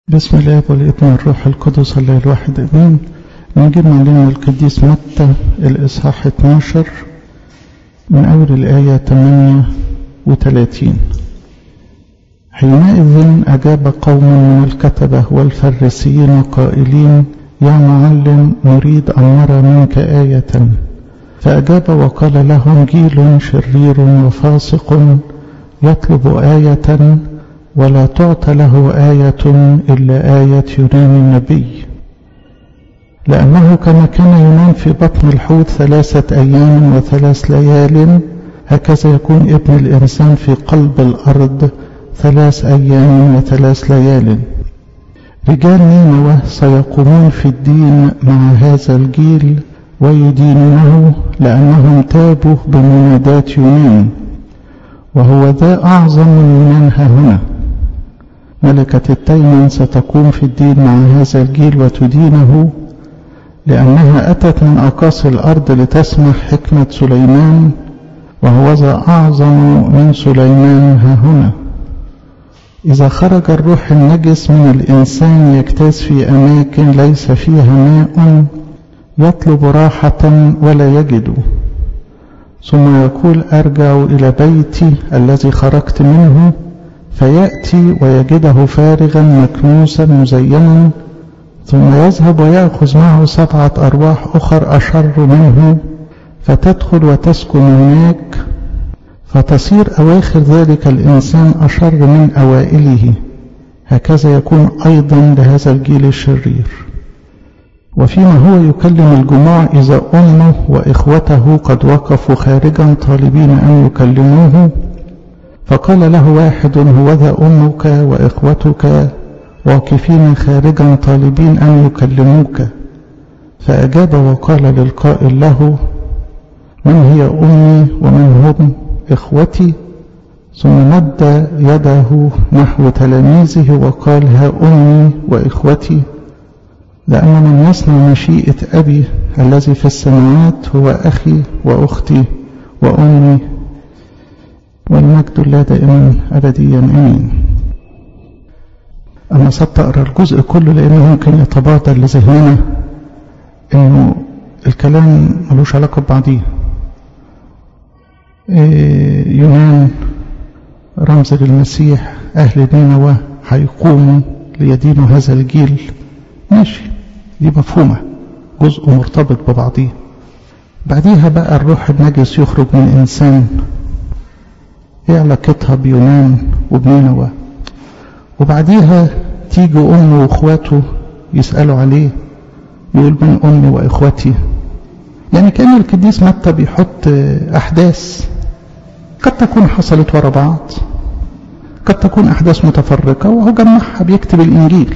بسم الله والابن والروح القدس الله الواحد امين نجيب معلمنا القديس متى الاصحاح 12 من اول الايه 38 حينئذ اجاب قوم من الكتبه والفريسيين قائلين يا معلم نريد ان نرى منك ايه فاجاب وقال لهم جيل شرير وفاسق يطلب ايه ولا تعطى له آية إلا آية يونان النبي لأنه كما كان يونان في بطن الحوت ثلاثة أيام وثلاث ليال هكذا يكون ابن الإنسان في قلب الأرض ثلاث أيام وثلاث ليال رجال نينوى سيقومون في الدين مع هذا الجيل ويدينونه لأنهم تابوا بمنادات يونان وهو ذا أعظم من يونان هنا ملكة التيمن ستقوم في الدين مع هذا الجيل وتدينه لأنها أتت من أقاصي الأرض لتسمع حكمة سليمان وهو ذا أعظم من سليمان ها هنا إذا خرج الروح النجس من الإنسان يجتاز في أماكن ليس فيها ماء يطلب راحة ولا يجد ثم يقول أرجع إلى بيتي الذي خرجت منه فيأتي ويجده فارغا مكنوسا مزينا ثم يذهب ويأخذ معه سبعة أرواح أخر أشر منه فتدخل وتسكن هناك فتصير أواخر ذلك الإنسان أشر من أوائله هكذا يكون أيضا لهذا الجيل الشرير وفيما هو يكلم الجموع إذا أمه وإخوته قد وقفوا خارجا طالبين أن يكلموه فقال له واحد هوذا أمك وإخوتك واقفين خارجا طالبين أن يكلموك فأجاب وقال للقائل له من هي أمي ومن هم إخوتي ثم مد يده نحو تلاميذه وقال ها أمي وإخوتي لأن من يصنع مشيئة أبي الذي في السماوات هو أخي وأختي وأمي والمجد الله دائما أبديا أمين أنا صدت أقرأ الجزء كله لأنه ممكن يتبادر لذهننا إنه الكلام ملوش علاقة ببعضيه إيه يونان رمز للمسيح أهل نينوى هيقوموا ليدينوا هذا الجيل ماشي دي مفهومة جزء مرتبط ببعضيه بعديها بقى الروح النجس يخرج من إنسان ايه علاقتها بيونان وبنينوى وبعديها تيجي امه واخواته يسالوا عليه يقول من امي واخوتي يعني كان القديس متى بيحط احداث قد تكون حصلت ورا بعض قد تكون احداث متفرقه وهو جمعها بيكتب الانجيل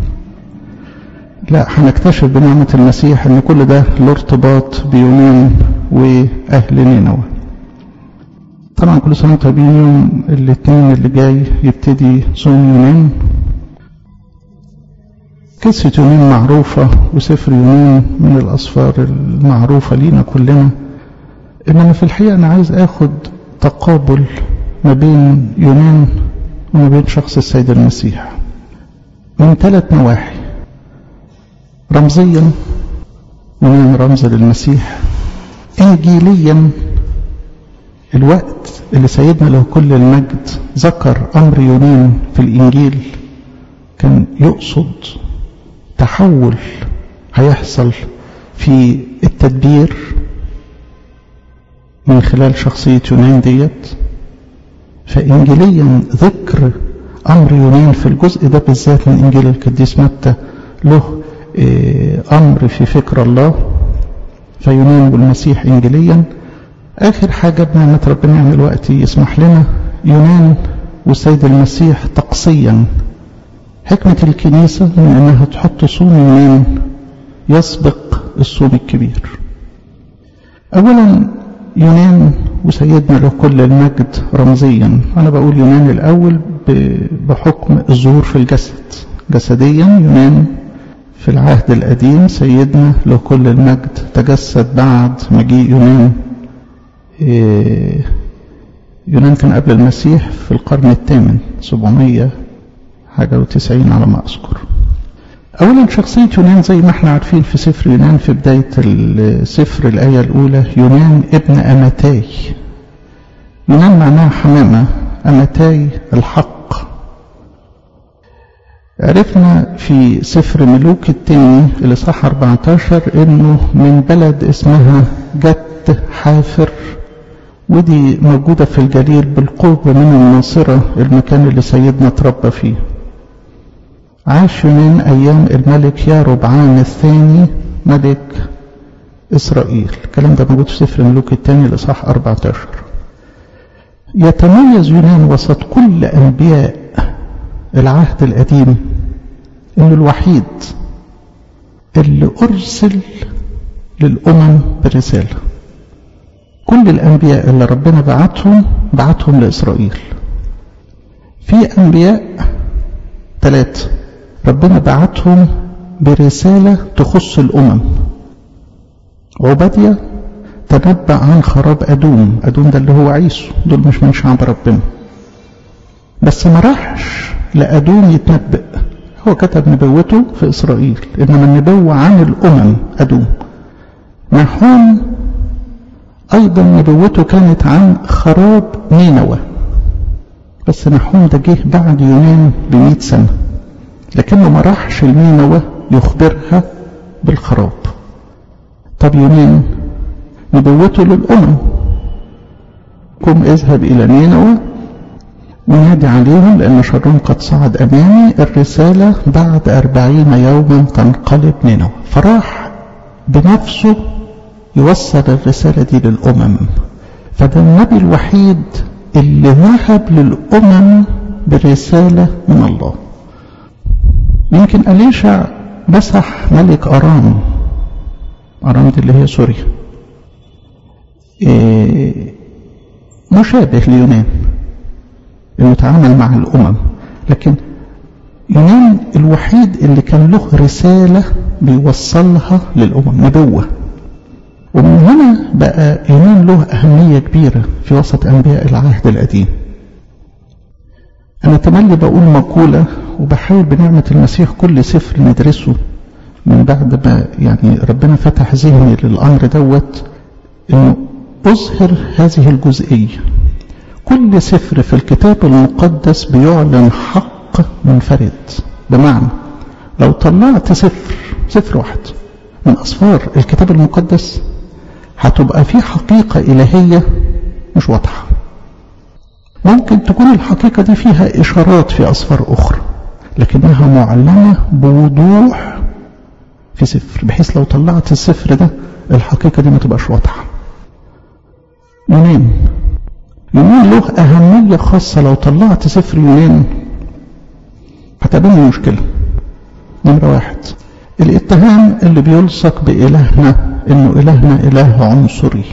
لا هنكتشف بنعمه المسيح ان كل ده له ارتباط بيونان واهل نينوى طبعا كل سنة طيبين يوم الاثنين اللي جاي يبتدي صوم يونان قصة يونان معروفة وسفر يونان من الأسفار المعروفة لينا كلنا إنما في الحقيقة أنا عايز آخد تقابل ما بين يونان وما بين شخص السيد المسيح من ثلاث نواحي رمزيا يونان رمز للمسيح إنجيليا الوقت اللي سيدنا له كل المجد ذكر أمر يونان في الإنجيل كان يقصد تحول هيحصل في التدبير من خلال شخصية يونان ديت فإنجيليا ذكر أمر يونان في الجزء ده بالذات من إنجيل القديس متى له أمر في فكر الله فيونان والمسيح إنجيليا آخر حاجة بنعمة ربنا يعمل وقت يسمح لنا يونان والسيد المسيح تقصيا حكمة الكنيسة من أنها تحط صوم يونان يسبق الصوم الكبير أولا يونان وسيدنا له كل المجد رمزيا أنا بقول يونان الأول بحكم الظهور في الجسد جسديا يونان في العهد القديم سيدنا له كل المجد تجسد بعد مجيء يونان يونان كان قبل المسيح في القرن الثامن 700 حاجة وتسعين على ما أذكر أولا شخصية يونان زي ما احنا عارفين في سفر يونان في بداية السفر الآية الأولى يونان ابن أمتاي يونان معناها حمامة أمتاي الحق عرفنا في سفر ملوك التاني الإصحاح 14 إنه من بلد اسمها جت حافر ودي موجودة في الجليل بالقرب من الناصرة المكان اللي سيدنا اتربى فيه عاش يونان أيام الملك ياربعام الثاني ملك إسرائيل الكلام ده موجود في سفر الملوك الثاني الإصحاح 14 يتميز يونان وسط كل أنبياء العهد القديم إنه الوحيد اللي أرسل للأمم برسالة كل الأنبياء اللي ربنا بعتهم بعتهم لإسرائيل في أنبياء ثلاثة ربنا بعتهم برسالة تخص الأمم عبادية تنبأ عن خراب أدوم أدوم ده اللي هو عيسو دول مش من شعب ربنا بس ما راحش لأدوم يتنبأ هو كتب نبوته في إسرائيل إنما النبوة عن الأمم أدوم نحوم أيضا نبوته كانت عن خراب نينوى بس نحوم ده جه بعد يونان بمئة سنة لكنه ما راحش لنينوى يخبرها بالخراب طب يونان نبوته للأمم قم اذهب إلى نينوى ونادي عليهم لأن شرهم قد صعد أمامي الرسالة بعد أربعين يوما تنقلب نينوى فراح بنفسه يوصل الرسالة دي للأمم فده النبي الوحيد اللي ذهب للأمم برسالة من الله يمكن أليشع مسح ملك أرام أرام دي اللي هي سوريا إيه مشابه ليونان انه تعامل مع الامم لكن يونان الوحيد اللي كان له رسالة بيوصلها للأمم نبوة ومن هنا بقى يونان له أهمية كبيرة في وسط أنبياء العهد القديم أنا تملي بقول مقولة وبحاول بنعمة المسيح كل سفر ندرسه من بعد ما يعني ربنا فتح ذهني للأمر دوت إنه أظهر هذه الجزئية كل سفر في الكتاب المقدس بيعلن حق منفرد بمعنى لو طلعت سفر سفر واحد من أسفار الكتاب المقدس هتبقى في حقيقة إلهية مش واضحة ممكن تكون الحقيقة دي فيها إشارات في أسفار أخرى لكنها معلنة بوضوح في سفر بحيث لو طلعت السفر ده الحقيقة دي ما تبقاش واضحة يونان يونان له أهمية خاصة لو طلعت سفر يونان هتقابلني مشكلة نمرة واحد الاتهام اللي بيلصق بإلهنا إنه إلهنا إله عنصري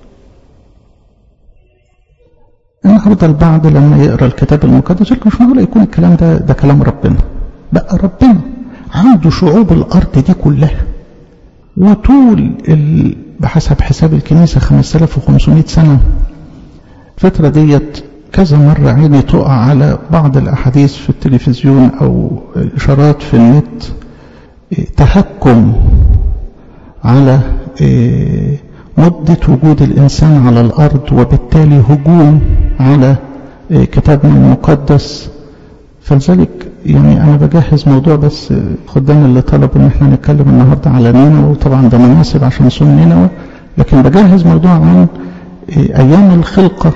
النهارده البعض لما يقرا الكتاب المقدس يقول مش معقول يكون الكلام ده ده كلام ربنا بقى ربنا عنده شعوب الارض دي كلها وطول ال... بحسب حساب الكنيسه 5500 سنه الفتره ديت كذا مرة عيني تقع على بعض الأحاديث في التلفزيون أو إشارات في النت تهكم على مدة وجود الإنسان على الأرض وبالتالي هجوم على كتابنا المقدس فلذلك يعني أنا بجهز موضوع بس خدام اللي طلبوا إن احنا نتكلم النهاردة على نينوى وطبعا ده مناسب عشان صوم نينوى لكن بجهز موضوع عن أيام الخلقة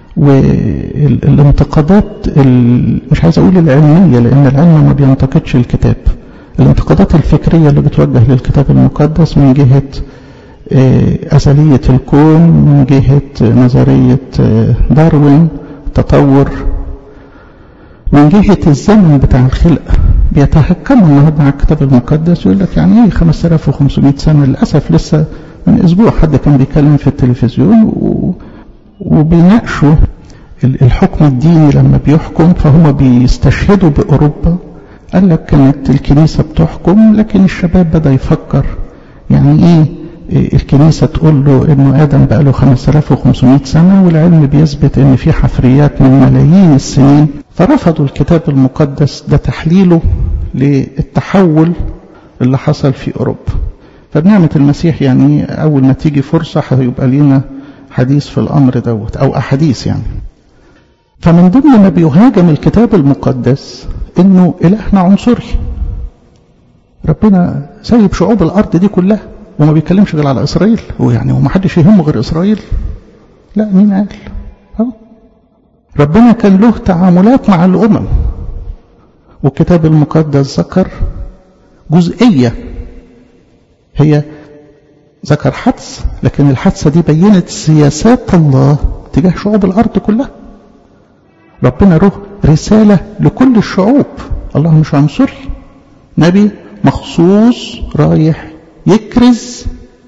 والانتقادات مش عايز أقول العلمية لأن العلم ما بينتقدش الكتاب الانتقادات الفكرية اللي بتوجه للكتاب المقدس من جهة أزلية الكون من جهة نظرية داروين تطور من جهة الزمن بتاع الخلق بيتهكموا النهارده على الكتاب المقدس يقول لك يعني ايه 5500 سنة للأسف لسه من أسبوع حد كان بيتكلم في التلفزيون و... وبيناقشوا الحكم الديني لما بيحكم فهم بيستشهدوا بأوروبا قال لك كانت الكنيسة بتحكم لكن الشباب بدأ يفكر يعني ايه الكنيسة تقول له انه ادم بقى له 5500 سنة والعلم بيثبت ان في حفريات من ملايين السنين فرفضوا الكتاب المقدس ده تحليله للتحول اللي حصل في اوروبا فبنعمة المسيح يعني اول ما تيجي فرصة هيبقى لينا حديث في الامر دوت او احاديث يعني فمن ضمن ما بيهاجم الكتاب المقدس انه الهنا عنصري ربنا سايب شعوب الارض دي كلها وما بيتكلمش غير على اسرائيل ويعني وما حدش يهمه غير اسرائيل لا مين قال أه؟ ربنا كان له تعاملات مع الامم والكتاب المقدس ذكر جزئيه هي ذكر حدث لكن الحادثه دي بينت سياسات الله تجاه شعوب الارض كلها ربنا له رساله لكل الشعوب الله مش عنصري نبي مخصوص رايح يكرز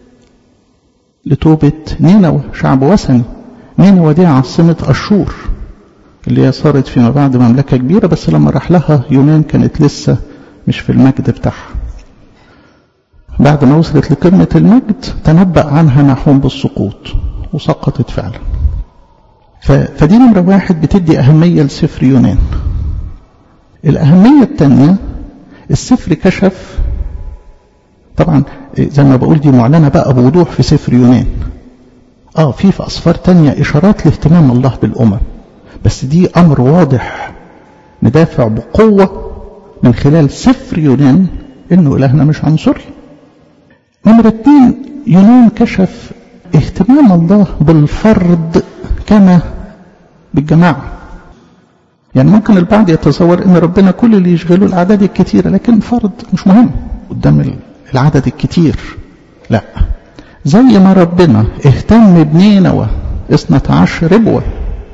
لتوبة نينوى شعب وثني نينوى دي عاصمة أشور اللي هي صارت فيما بعد مملكة كبيرة بس لما راح لها يونان كانت لسه مش في المجد بتاعها بعد ما وصلت لقمة المجد تنبأ عنها نحوم بالسقوط وسقطت فعلا فدي نمرة واحد بتدي أهمية لسفر يونان الأهمية الثانية السفر كشف طبعا زي ما بقول دي معلنة بقى بوضوح في سفر يونان اه في في أصفار تانية إشارات لاهتمام الله بالأمم بس دي أمر واضح ندافع بقوة من خلال سفر يونان إنه إلهنا مش عنصري نمرة اتنين يونان كشف اهتمام الله بالفرد كما بالجماعة يعني ممكن البعض يتصور ان ربنا كل اللي يشغله الاعداد الكتيرة لكن فرد مش مهم قدام العدد الكتير لا زي ما ربنا اهتم بنينوى اثنة عشر ربوة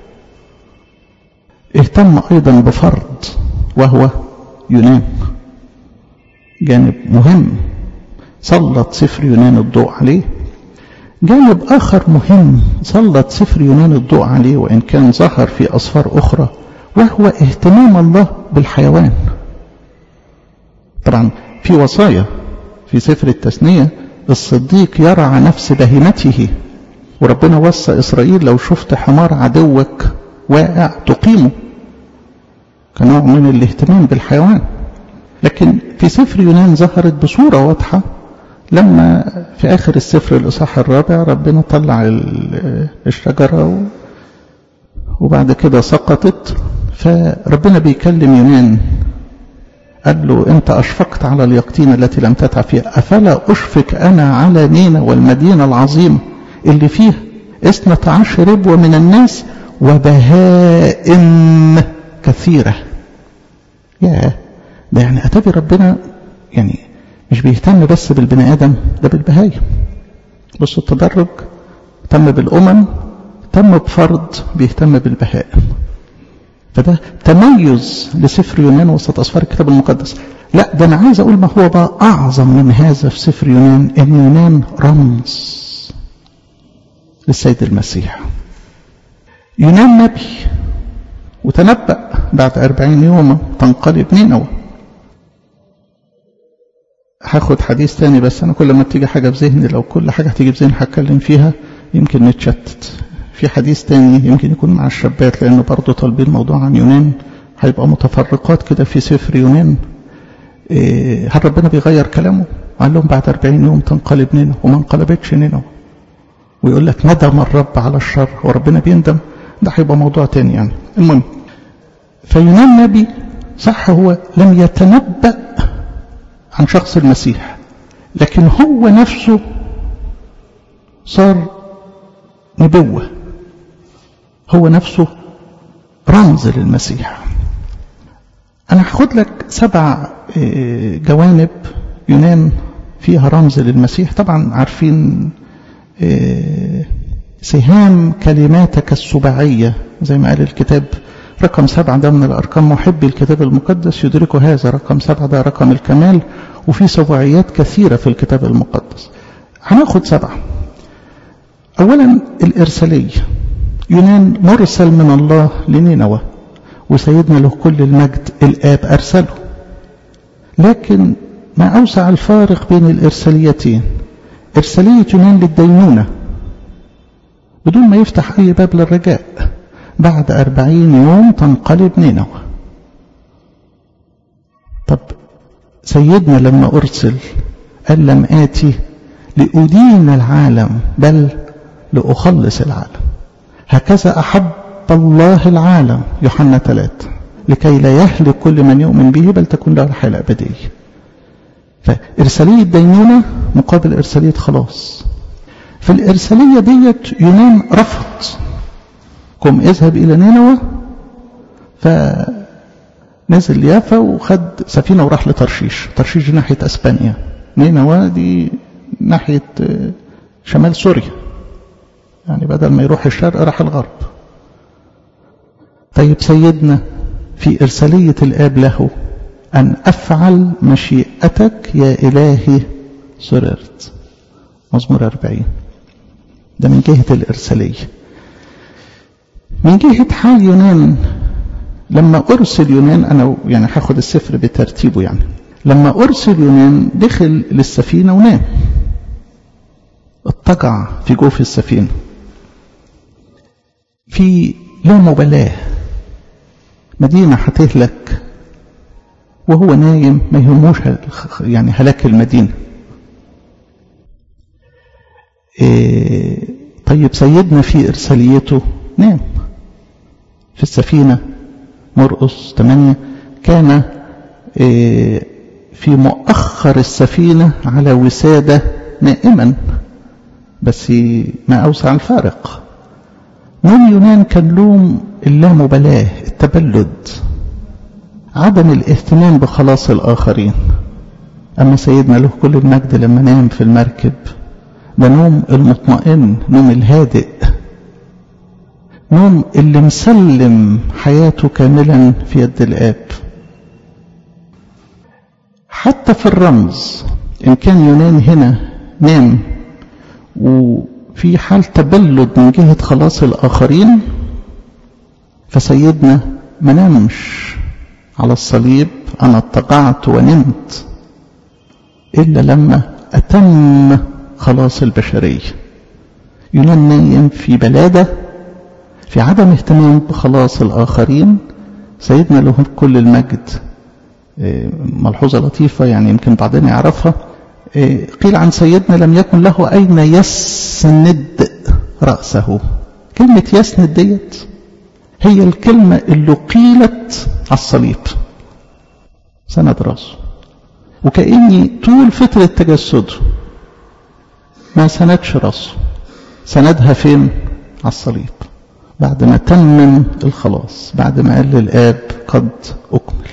اهتم ايضا بفرد وهو يونان جانب مهم سلط سفر يونان الضوء عليه جانب آخر مهم سلط سفر يونان الضوء عليه وإن كان ظهر في أصفار أخرى وهو اهتمام الله بالحيوان طبعا في وصايا في سفر التثنية الصديق يرعى نفس بهيمته وربنا وصى إسرائيل لو شفت حمار عدوك واقع تقيمه كنوع من الاهتمام بالحيوان لكن في سفر يونان ظهرت بصورة واضحة لما في آخر السفر الإصحاح الرابع ربنا طلع الشجرة وبعد كده سقطت فربنا بيكلم يونان قال له أنت أشفقت على اليقطين التي لم تتعب فيها أفلا أشفق أنا على نينا والمدينة العظيمة اللي فيها اثنة عشر ربوة من الناس وبهائم كثيرة يا ده يعني أتابي ربنا يعني مش بيهتم بس بالبني آدم ده بالبهايم بصوا التدرج تم بالأمم تم بفرد بيهتم بالبهائم فده تميز لسفر يونان وسط أسفار الكتاب المقدس لا ده أنا عايز أقول ما هو بقى أعظم من هذا في سفر يونان إن يونان رمز للسيد المسيح يونان نبي وتنبأ بعد أربعين يوما تنقلب نينوى هاخد حديث تاني بس أنا كل ما تيجي حاجة في ذهني لو كل حاجة هتيجي في ذهني هتكلم فيها يمكن نتشتت في حديث تاني يمكن يكون مع الشابات لأنه برضه طالبين موضوع عن يونان هيبقى متفرقات كده في سفر يونان إيه هل ربنا بيغير كلامه؟ قال لهم بعد 40 يوم تنقلب نينوى وما انقلبتش نينوى ويقول لك ندم الرب على الشر وربنا بيندم ده هيبقى موضوع تاني يعني المهم فيونان نبي صح هو لم يتنبأ عن شخص المسيح لكن هو نفسه صار نبوة هو نفسه رمز للمسيح أنا هاخد لك سبع جوانب يونان فيها رمز للمسيح طبعا عارفين سهام كلماتك السبعية زي ما قال الكتاب رقم سبعة ده من الأرقام محبي الكتاب المقدس يدرك هذا رقم سبعة ده رقم الكمال وفي سبعيات كثيرة في الكتاب المقدس هناخد سبعة أولا الإرسالية يونان مرسل من الله لنينوى وسيدنا له كل المجد الآب أرسله لكن ما أوسع الفارق بين الإرساليتين إرسالية يونان للدينونة بدون ما يفتح أي باب للرجاء بعد أربعين يوم تنقلب نينوى طب سيدنا لما أرسل قال لم آتي لأدين العالم بل لأخلص العالم هكذا أحب الله العالم يوحنا 3 لكي لا يهلك كل من يؤمن به بل تكون له الحياة الأبدية فإرسالية دينونة مقابل إرسالية خلاص في الإرسالية ديت يونان رفض قم اذهب إلى نينوى فنزل يافا وخد سفينة وراح لترشيش ترشيش ناحية أسبانيا نينوى دي ناحية شمال سوريا يعني بدل ما يروح الشرق راح الغرب طيب سيدنا في إرسالية الآب له أن أفعل مشيئتك يا إلهي سررت مزمور أربعين ده من جهة الإرسالية من جهة حال يونان لما أرسل يونان أنا يعني هاخد السفر بترتيبه يعني لما أرسل يونان دخل للسفينة ونام اضطجع في جوف السفينة في لا مبالاة مدينة هتهلك وهو نايم ما يهموش يعني هلاك المدينة إيه طيب سيدنا في إرساليته نام في السفينة مرقص 8 كان إيه في مؤخر السفينة على وسادة نائما بس ما أوسع الفارق نوم يونان كان لوم اللامبالاة التبلد عدم الاهتمام بخلاص الآخرين أما سيدنا له كل المجد لما نام في المركب ده نوم المطمئن نوم الهادئ نوم اللي مسلم حياته كاملا في يد الآب حتى في الرمز إن كان يونان هنا نام وفي حال تبلد من جهة خلاص الآخرين فسيدنا ما نامش على الصليب أنا اتقعت ونمت إلا لما أتم خلاص البشرية يونان نايم في بلادة في عدم اهتمام بخلاص الآخرين سيدنا له كل المجد ملحوظة لطيفة يعني يمكن بعضنا يعرفها قيل عن سيدنا لم يكن له أين يسند رأسه كلمة يسند ديت هي الكلمة اللي قيلت على الصليب سند راسه وكأني طول فترة تجسده ما سندش راسه سندها فين على الصليب بعد ما تمم الخلاص بعد ما قال للآب قد أكمل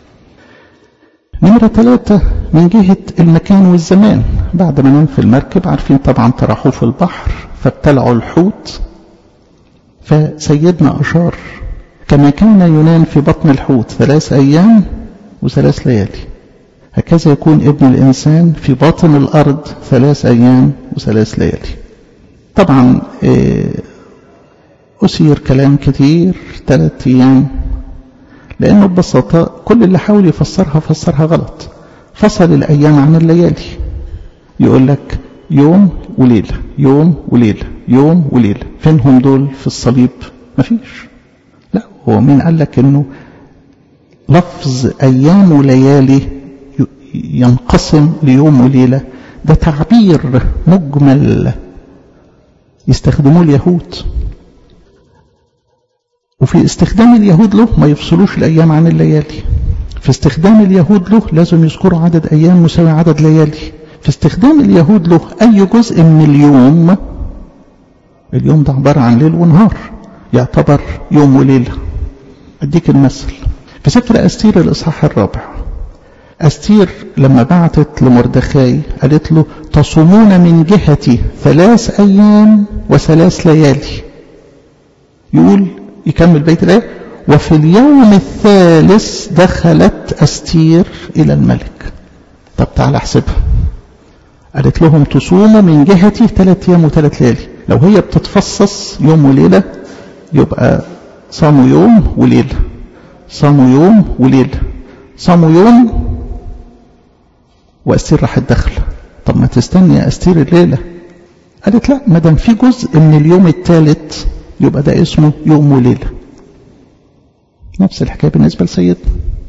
نمرة ثلاثة من جهة المكان والزمان بعد ما نام في المركب عارفين طبعا طرحوه في البحر فابتلعوا الحوت فسيدنا أشار كما كان يونان في بطن الحوت ثلاث أيام وثلاث ليالي هكذا يكون ابن الإنسان في باطن الأرض ثلاث أيام وثلاث ليالي طبعا أسير كلام كتير ثلاث أيام لأنه ببساطة كل اللي حاول يفسرها فسرها غلط فصل الأيام عن الليالي يقول لك يوم وليلة يوم وليلة يوم وليلة فينهم دول في الصليب مفيش لا هو مين قال لك انه لفظ ايام وليالي ينقسم ليوم وليلة ده تعبير مجمل يستخدموه اليهود وفي استخدام اليهود له ما يفصلوش الأيام عن الليالي في استخدام اليهود له لازم يذكروا عدد أيام مساوي عدد ليالي في استخدام اليهود له أي جزء من اليوم اليوم ده عبارة عن ليل ونهار يعتبر يوم وليلة أديك المثل في سفر أستير الإصحاح الرابع أستير لما بعتت لمردخاي قالت له تصومون من جهتي ثلاث أيام وثلاث ليالي يقول يكمل بيت الآية وفي اليوم الثالث دخلت أستير إلى الملك طب تعال احسبها قالت لهم تصوموا من جهتي ثلاث أيام وثلاث ليالي لو هي بتتفصص يوم وليلة يبقى صاموا يوم وليلة صاموا يوم وليلة صاموا يوم وأستير راحت داخلة طب ما تستني يا أستير الليلة قالت لا ما دام في جزء من اليوم الثالث يبقى ده اسمه يوم وليلة نفس الحكاية بالنسبة لسيدنا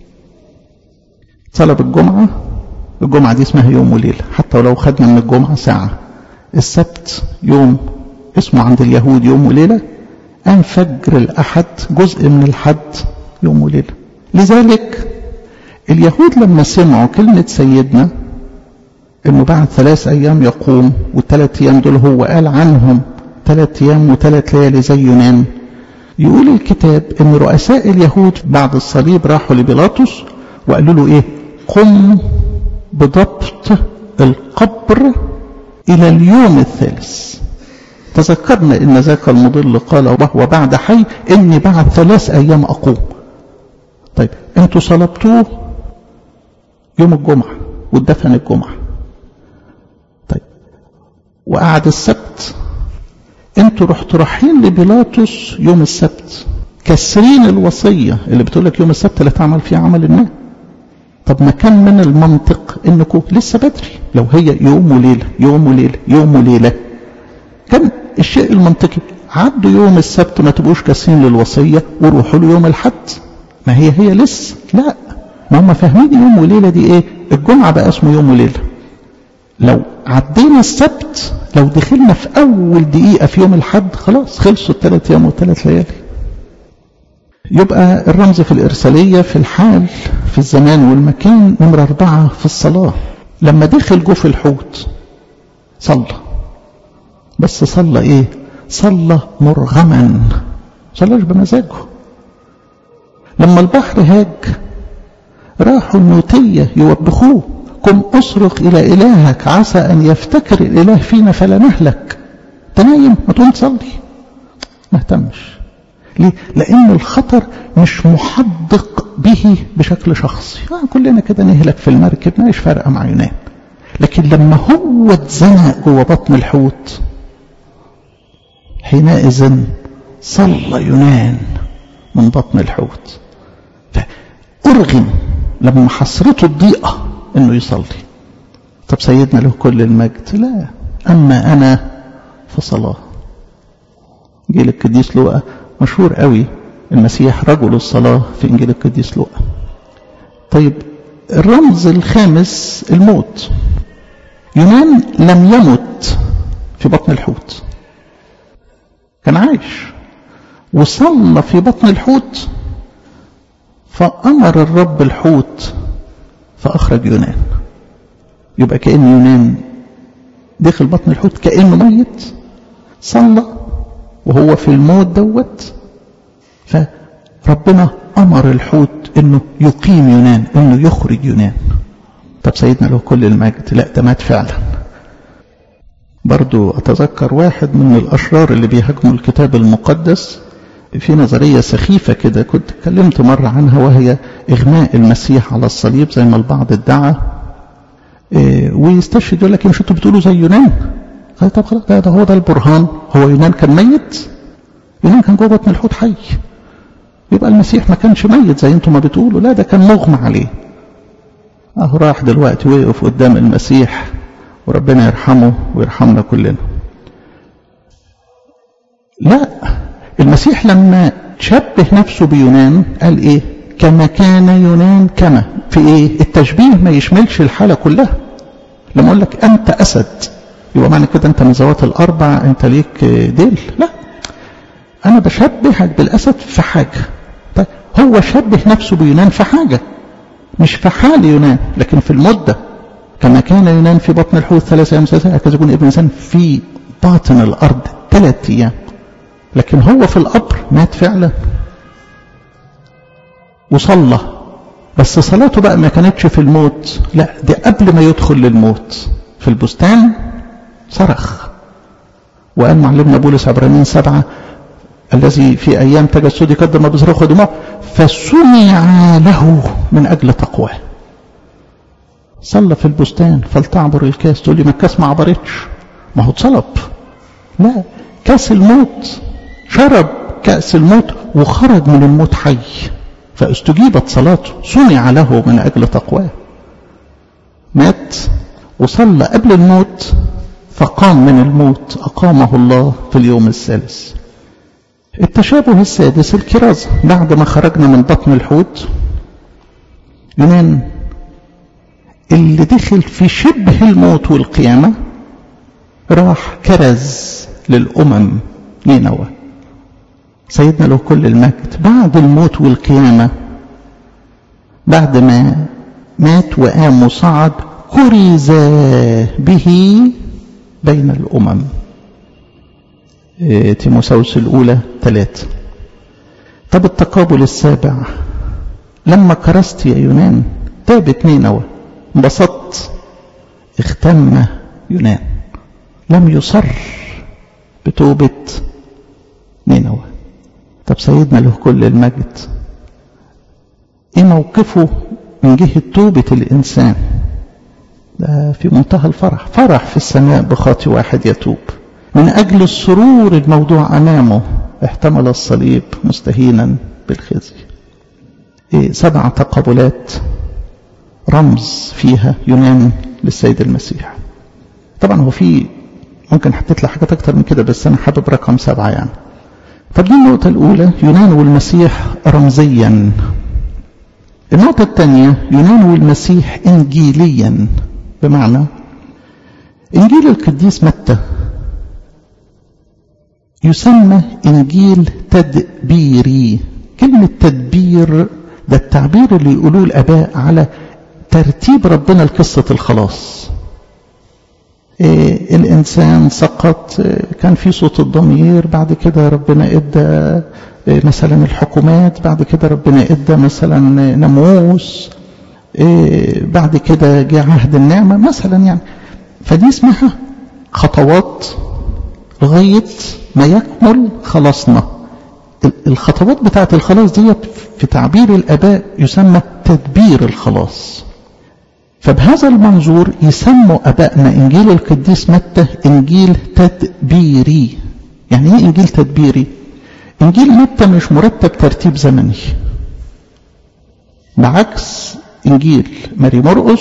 طلب الجمعة الجمعة دي اسمها يوم وليلة حتى ولو خدنا من الجمعة ساعة السبت يوم اسمه عند اليهود يوم وليلة أن فجر الأحد جزء من الحد يوم وليلة لذلك اليهود لما سمعوا كلمة سيدنا انه بعد ثلاث ايام يقوم والثلاث ايام دول هو قال عنهم ثلاث ايام وثلاث ليالي زي يونان يقول الكتاب ان رؤساء اليهود بعد الصليب راحوا لبيلاطس وقالوا له ايه قم بضبط القبر الى اليوم الثالث تذكرنا ان ذاك المضل قال وهو بعد حي اني بعد ثلاث ايام اقوم طيب انتوا صلبتوه يوم الجمعه واتدفن الجمعه طيب وقعد السبت انتوا رحتوا رايحين لبيلاطس يوم السبت كسرين الوصية اللي بتقول لك يوم السبت لا تعمل فيه عمل ما طب ما كان من المنطق انكم لسه بدري لو هي يوم وليلة يوم وليلة يوم وليلة كان الشيء المنطقي عدوا يوم السبت ما تبقوش كاسرين للوصية وروحوا له يوم الحد ما هي هي لسه لا ما هم فاهمين يوم وليلة دي ايه الجمعة بقى اسمه يوم وليلة لو عدينا السبت لو دخلنا في أول دقيقة في يوم الحد خلاص خلصوا الثلاث أيام والثلاث ليالي يبقى الرمز في الإرسالية في الحال في الزمان والمكان نمرة أربعة في الصلاة لما دخل جوف الحوت صلى بس صلى إيه صلى مرغما صلاش بمزاجه لما البحر هاج راحوا النوتية يوبخوه قم اصرخ إلى إلهك عسى أن يفتكر الإله فينا فلا نهلك تنايم ما تقوم تصلي ما اهتمش ليه؟ لأن الخطر مش محدق به بشكل شخصي يعني كلنا كده نهلك في المركب ما ايش فارقة مع يونان لكن لما هو اتزنق جوه بطن الحوت حينئذ صلى يونان من بطن الحوت فأرغم لما حصرته الضيقة انه يصلي طب سيدنا له كل المجد لا اما انا فصلاه انجيل القديس لوقا مشهور قوي المسيح رجل الصلاه في انجيل القديس لوقا طيب الرمز الخامس الموت يونان لم يمت في بطن الحوت كان عايش وصلى في بطن الحوت فأمر الرب الحوت فأخرج يونان يبقى كأن يونان دخل بطن الحوت كأنه ميت صلى وهو في الموت دوت فربنا أمر الحوت أنه يقيم يونان أنه يخرج يونان طب سيدنا له كل المجد لا ده مات فعلا برضو أتذكر واحد من الأشرار اللي بيهاجموا الكتاب المقدس في نظرية سخيفة كده كنت اتكلمت مرة عنها وهي إغماء المسيح على الصليب زي ما البعض ادعى إيه ويستشهد يقول لك مش انتوا بتقولوا زي يونان قال طب خلاص ده, ده هو ده البرهان هو يونان كان ميت يونان كان جوه بطن الحوت حي يبقى المسيح ما كانش ميت زي انتم ما بتقولوا لا ده كان مغمى عليه اهو راح دلوقتي وقف قدام المسيح وربنا يرحمه ويرحمنا كلنا لا المسيح لما شبه نفسه بيونان قال ايه كما كان يونان كما في ايه التشبيه ما يشملش الحالة كلها لما اقول لك انت اسد يبقى معنى كده انت من ذوات الاربع انت ليك ديل لا انا بشبهك بالاسد في حاجة طيب هو شبه نفسه بيونان في حاجة مش في حال يونان لكن في المدة كما كان يونان في بطن الحوت ثلاثة ايام ثلاثة هكذا يكون ابن الانسان في باطن الارض ثلاث ايام لكن هو في القبر مات فعلا وصلى بس صلاته بقى ما كانتش في الموت لا دي قبل ما يدخل للموت في البستان صرخ وقال معلمنا بولس عبرانيين سبعة الذي في أيام تجسدي قدم بصرخ دموع فسمع له من أجل تقواه صلى في البستان فلتعبر الكاس تقول لي ما الكاس ما عبرتش ما هو اتصلب لا كاس الموت شرب كأس الموت وخرج من الموت حي فاستجيبت صلاته صنع له من أجل تقواه مات وصلى قبل الموت فقام من الموت أقامه الله في اليوم الثالث التشابه السادس الكرازة بعد ما خرجنا من بطن الحوت يونان اللي دخل في شبه الموت والقيامة راح كرز للأمم نينوى سيدنا له كل المجد بعد الموت والقيامة بعد ما مات وقام وصعد كرز به بين الأمم إيه تيموساوس الأولى ثلاثة طب التقابل السابع لما كرست يا يونان تابت نينوى انبسطت اختم يونان لم يصر بتوبة نينوى طب سيدنا له كل المجد ايه موقفه من جهة توبة الإنسان ده في منتهى الفرح فرح في السماء بخاطي واحد يتوب من أجل السرور الموضوع أمامه احتمل الصليب مستهينا بالخزي إيه سبع تقابلات رمز فيها يونان للسيد المسيح طبعا هو في ممكن حطيت لي حاجات اكتر من كده بس انا حابب رقم سبعة يعني طب دي النقطة الأولى يونان والمسيح رمزيا النقطة الثانية يونان والمسيح إنجيليا بمعنى إنجيل القديس متى يسمى إنجيل تدبيري كلمة تدبير ده التعبير اللي يقولوه الآباء على ترتيب ربنا لقصة الخلاص إيه الإنسان سقط إيه كان في صوت الضمير بعد كده ربنا إدى إيه مثلا الحكومات بعد كده ربنا إدى مثلا ناموس بعد كده جاء عهد النعمة مثلا يعني فدي اسمها خطوات لغاية ما يكمل خلاصنا الخطوات بتاعة الخلاص دي في تعبير الآباء يسمى تدبير الخلاص فبهذا المنظور يسموا أبائنا إنجيل القديس متى إنجيل تدبيري يعني إيه إنجيل تدبيري إنجيل متى مش مرتب ترتيب زمني بعكس إنجيل ماري مرقس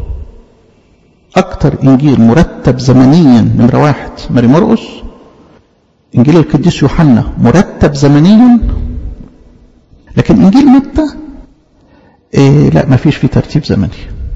أكتر إنجيل مرتب زمنيا نمرة واحد ماري مرقس إنجيل القديس يوحنا مرتب زمنيا لكن إنجيل متى إيه لا ما فيش فيه ترتيب زمني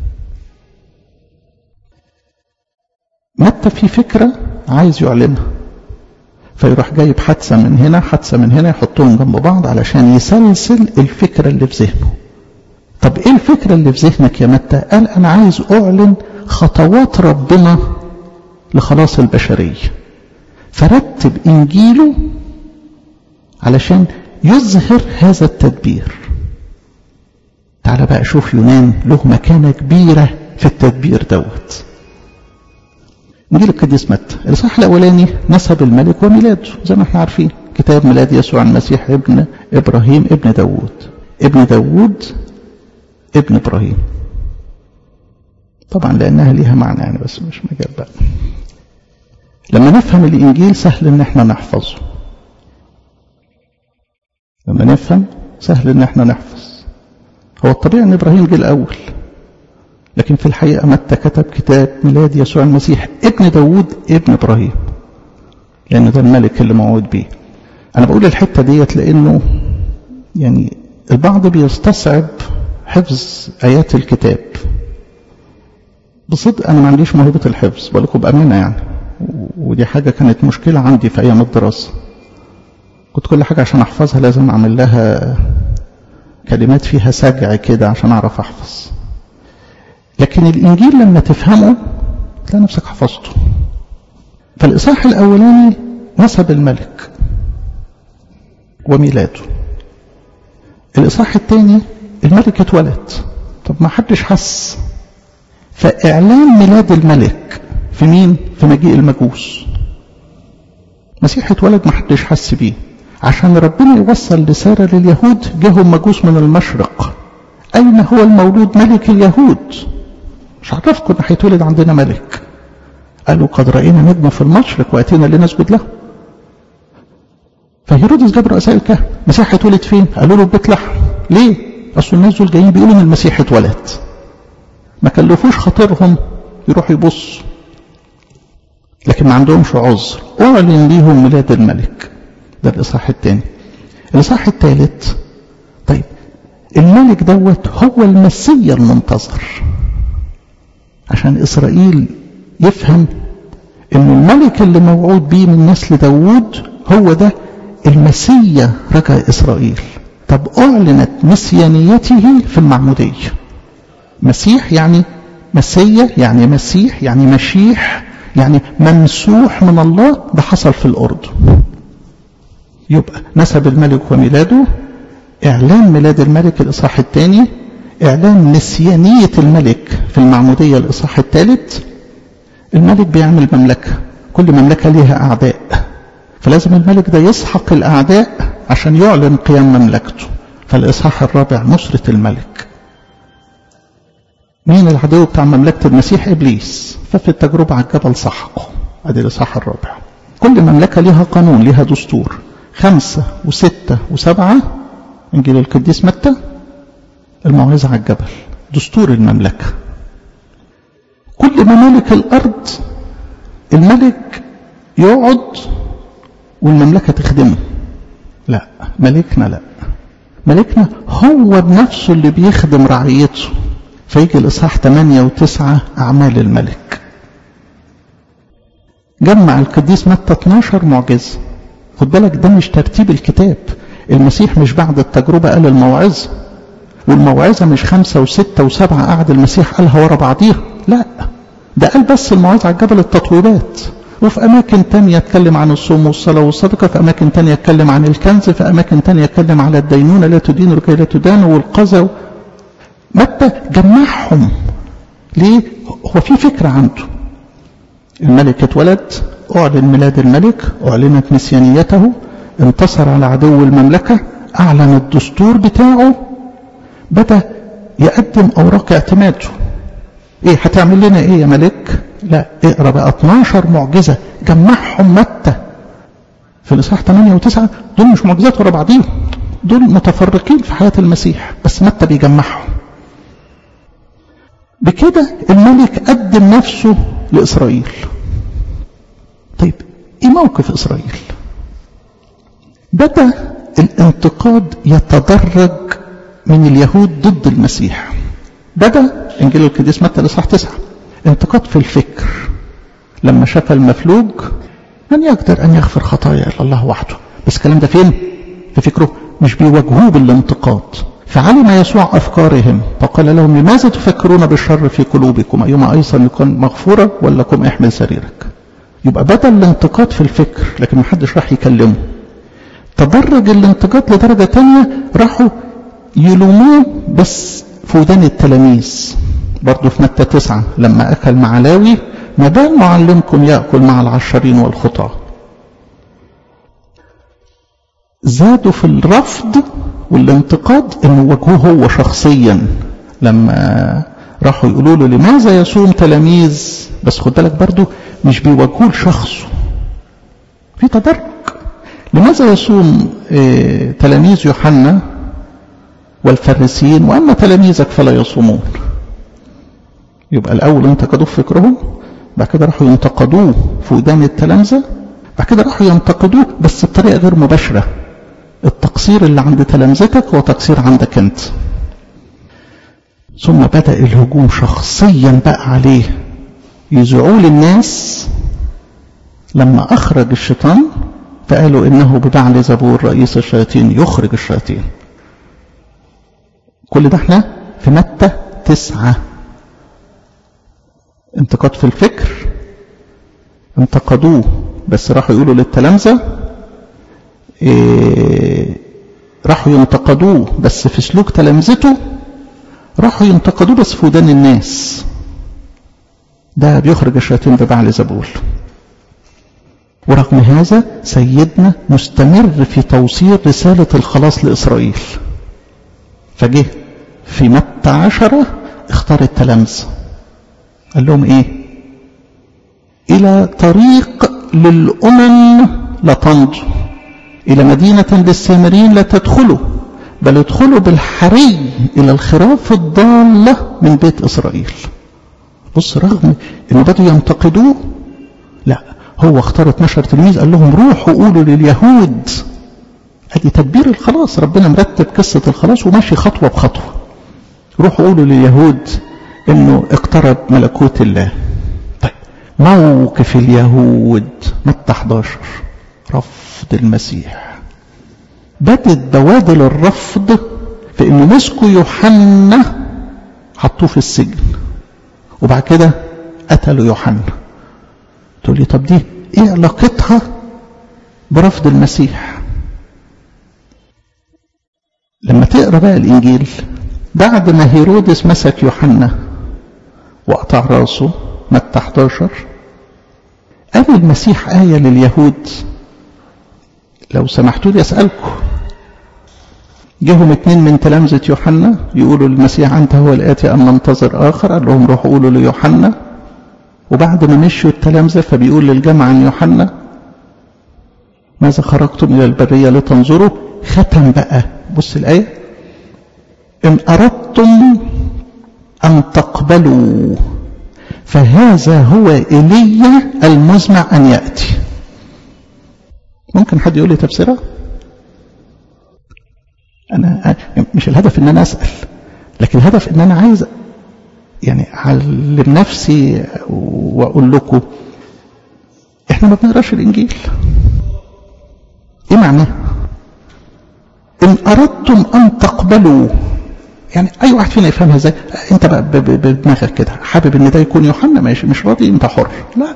متى في فكرة عايز يعلنها فيروح جايب حادثة من هنا حادثة من هنا يحطهم جنب بعض علشان يسلسل الفكرة اللي في ذهنه طب ايه الفكرة اللي في ذهنك يا متى قال انا عايز اعلن خطوات ربنا لخلاص البشرية فرتب انجيله علشان يظهر هذا التدبير تعال بقى شوف يونان له مكانة كبيرة في التدبير دوت انجيل القديس متى الاصحاح الاولاني نسب الملك وميلاده زي ما احنا عارفين كتاب ميلاد يسوع المسيح ابن ابراهيم ابن داوود ابن داوود ابن ابراهيم طبعا لانها ليها معنى يعني بس مش مجال بقى لما نفهم الانجيل سهل ان احنا نحفظه لما نفهم سهل ان احنا نحفظ هو الطبيعي ان ابراهيم جه الاول لكن في الحقيقه متى كتب كتاب ميلاد يسوع المسيح ابن داوود ابن ابراهيم لان ده الملك اللي موعود بيه انا بقول الحته ديت لانه يعني البعض بيستصعب حفظ ايات الكتاب بصدق انا ما عنديش موهبه الحفظ بقول لكم بامانه يعني ودي حاجه كانت مشكله عندي في ايام الدراسه كنت كل حاجه عشان احفظها لازم اعمل لها كلمات فيها سجع كده عشان اعرف احفظ لكن الانجيل لما تفهمه تلاقي نفسك حفظته فالاصحاح الاولاني نسب الملك وميلاده الاصحاح الثاني الملك اتولد طب ما حدش حس فاعلان ميلاد الملك في مين في مجيء المجوس مسيح اتولد ما حدش حس بيه عشان ربنا يوصل رسالة لليهود جاهم مجوس من المشرق أين هو المولود ملك اليهود مش عرفكم ان هيتولد عندنا ملك قالوا قد رأينا نجمة في المشرق وأتينا لنسجد له فهيرودس جاب رؤساء الكهنة المسيح هيتولد فين؟ قالوا له بيت لحم ليه؟ أصل الناس دول جايين بيقولوا إن المسيح اتولد ما كلفوش خاطرهم يروحوا يبصوا لكن ما عندهمش عذر اعلن ليهم ميلاد الملك ده الاصحاح الثاني الاصحاح الثالث طيب الملك دوت هو المسيا المنتظر عشان اسرائيل يفهم ان الملك اللي موعود بيه من نسل داوود هو ده المسيا رجع اسرائيل طب اعلنت مسيانيته في المعموديه مسيح يعني مسيا يعني مسيح يعني مشيح يعني ممسوح من الله ده حصل في الأردن يبقى نسب الملك وميلاده إعلان ميلاد الملك الإصحاح الثاني إعلان نسيانية الملك في المعمودية الإصحاح الثالث الملك بيعمل مملكة كل مملكة ليها أعداء فلازم الملك ده يسحق الأعداء عشان يعلن قيام مملكته فالإصحاح الرابع نصرة الملك مين العدو بتاع مملكة المسيح إبليس ففي التجربة على الجبل سحقه ادي الإصحاح الرابع كل مملكة لها قانون لها دستور خمسة وستة وسبعة إنجيل القديس متى الموعظة على الجبل دستور المملكة كل ممالك الأرض الملك يقعد والمملكة تخدمه لا ملكنا لا ملكنا هو بنفسه اللي بيخدم رعيته فيجي الإصحاح 8 و9 أعمال الملك جمع القديس متى 12 معجزة خد بالك ده مش ترتيب الكتاب المسيح مش بعد التجربة قال الموعظة والموعظة مش خمسة وستة وسبعة قعد المسيح قالها ورا بعضيها لا ده قال بس الموعظة على الجبل التطويبات وفي أماكن تانية يتكلم عن الصوم والصلاة والصدقة في أماكن تانية يتكلم عن الكنز في أماكن تانية يتكلم على الدينونة لا تدين لكي لا تدان والقذى متى جمعهم ليه هو في فكرة عنده الملك اتولد أعلن ميلاد الملك أعلنت نسيانيته انتصر على عدو المملكة أعلن الدستور بتاعه بدأ يقدم أوراق اعتماده إيه هتعمل لنا إيه يا ملك لا اقرأ بقى 12 معجزة جمعهم متى في الإصحاح 8 و9 دول مش معجزات ورا بعضيهم دول متفرقين في حياة المسيح بس متى بيجمعهم بكده الملك قدم نفسه لإسرائيل طيب ايه موقف إسرائيل بدأ الانتقاد يتدرج من اليهود ضد المسيح بدأ إنجيل القديس متى الإصحاح تسعة انتقاد في الفكر لما شاف المفلوج من يقدر أن يغفر خطايا إلا الله وحده بس الكلام ده فين في فكره مش بيواجهوه بالانتقاد فعلم يسوع أفكارهم فقال لهم لماذا تفكرون بالشر في قلوبكم أيما أيضا يكون مغفورة ولا قم احمل سريرك يبقى بدل الانتقاد في الفكر لكن محدش راح يكلمه تدرج الانتقاد لدرجة تانية راحوا يلوموه بس في ودان التلاميذ برضه في متى تسعة لما أكل مع لاوي ما بال معلمكم يأكل مع العشرين والخطاة زادوا في الرفض والانتقاد انه واجهوه هو شخصيا لما راحوا يقولوا له لماذا يصوم تلاميذ بس خد بالك برضه مش بيواجهوه لشخصه في تدرج لماذا يصوم اه تلاميذ يوحنا والفريسيين واما تلاميذك فلا يصومون يبقى الاول انتقدوه في فكرهم بعد كده راحوا ينتقدوه في ودان التلامذه بعد كده راحوا ينتقدوه بس بطريقه غير مباشره التقصير اللي عند تلامذتك هو تقصير عندك انت ثم بدأ الهجوم شخصيا بقى عليه يزعوا للناس لما أخرج الشيطان فقالوا إنه ببعل زبور رئيس الشياطين يخرج الشياطين كل ده احنا في متى تسعة انتقاد في الفكر انتقدوه بس راحوا يقولوا للتلامذة إيه راحوا ينتقدوه بس في سلوك تلامذته راحوا ينتقدوه بس في ودان الناس ده بيخرج الشياطين ببعل زبول ورغم هذا سيدنا مستمر في توصيل رسالة الخلاص لإسرائيل فجه في متى عشرة اختار التلامذة قال لهم ايه الى طريق للأمم لا تمضوا إلى مدينة للسامرين لا تدخلوا بل ادخلوا بالحري إلى الخراف الضالة من بيت إسرائيل بص رغم ان بدوا ينتقدوه لا هو اختار 12 تلميذ قال لهم روحوا قولوا لليهود ادي تدبير الخلاص ربنا مرتب قصة الخلاص وماشي خطوة بخطوة روحوا قولوا لليهود انه اقترب ملكوت الله طيب موقف اليهود متى 11 رفض المسيح بدت بوادر الرفض في انه مسكوا يوحنا حطوه في السجن وبعد كده قتلوا يوحنا تقول لي طب دي ايه علاقتها برفض المسيح لما تقرا بقى الانجيل بعد ما هيرودس مسك يوحنا وقطع راسه متى 11 قال المسيح آية لليهود لو سمحتوا لي أسألكم جهم اتنين من تلامذة يوحنا يقولوا للمسيح أنت هو الآتي أم ننتظر آخر قال لهم روحوا قولوا ليوحنا وبعد ما مشوا التلامذة فبيقول للجمع عن يوحنا ماذا خرجتم إلى البرية لتنظروا ختم بقى بص الآية إن أردتم أن تقبلوا فهذا هو إيليا المزمع أن يأتي ممكن حد يقول لي تفسيرها أنا مش الهدف إن أنا أسأل لكن الهدف إن أنا عايز يعني أعلم نفسي وأقول لكم إحنا ما بنقراش الإنجيل إيه معناه؟ إن أردتم أن تقبلوا يعني أي واحد فينا يفهمها إزاي أنت بقى بدماغك كده حابب إن ده يكون يوحنا ماشي مش راضي أنت حر لا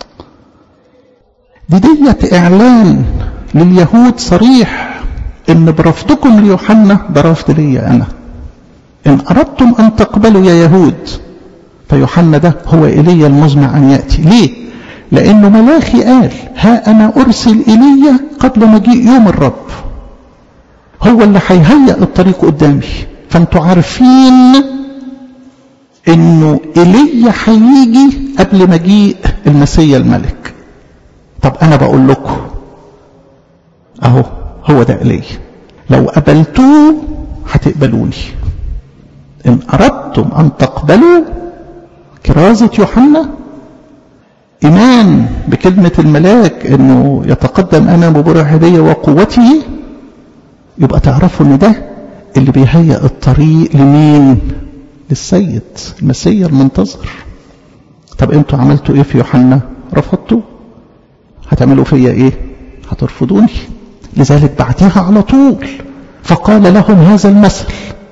دي ديت إعلان لليهود صريح إن برفضكم ليوحنا ده رفض ليا أنا إن أردتم أن تقبلوا يا يهود فيوحنا ده هو إيليا المزمع أن يأتي ليه؟ لأنه ملاخي قال ها أنا أرسل إيليا قبل مجيء يوم الرب هو اللي هيهيئ الطريق قدامي فانتوا عارفين انه ايليا هيجي قبل مجيء المسيا الملك طب انا بقول لكم اهو هو ده ايليا لو قبلتوه هتقبلوني ان اردتم ان تقبلوا كرازة يوحنا ايمان بكلمة الملاك انه يتقدم امامه بروح هدية وقوته يبقى تعرفوا ان ده اللي بيهيئ الطريق لمين للسيد المسيا المنتظر طب انتوا عملتوا ايه في يوحنا رفضتوا هتعملوا فيا ايه هترفضوني لذلك بعدها على طول فقال لهم هذا المثل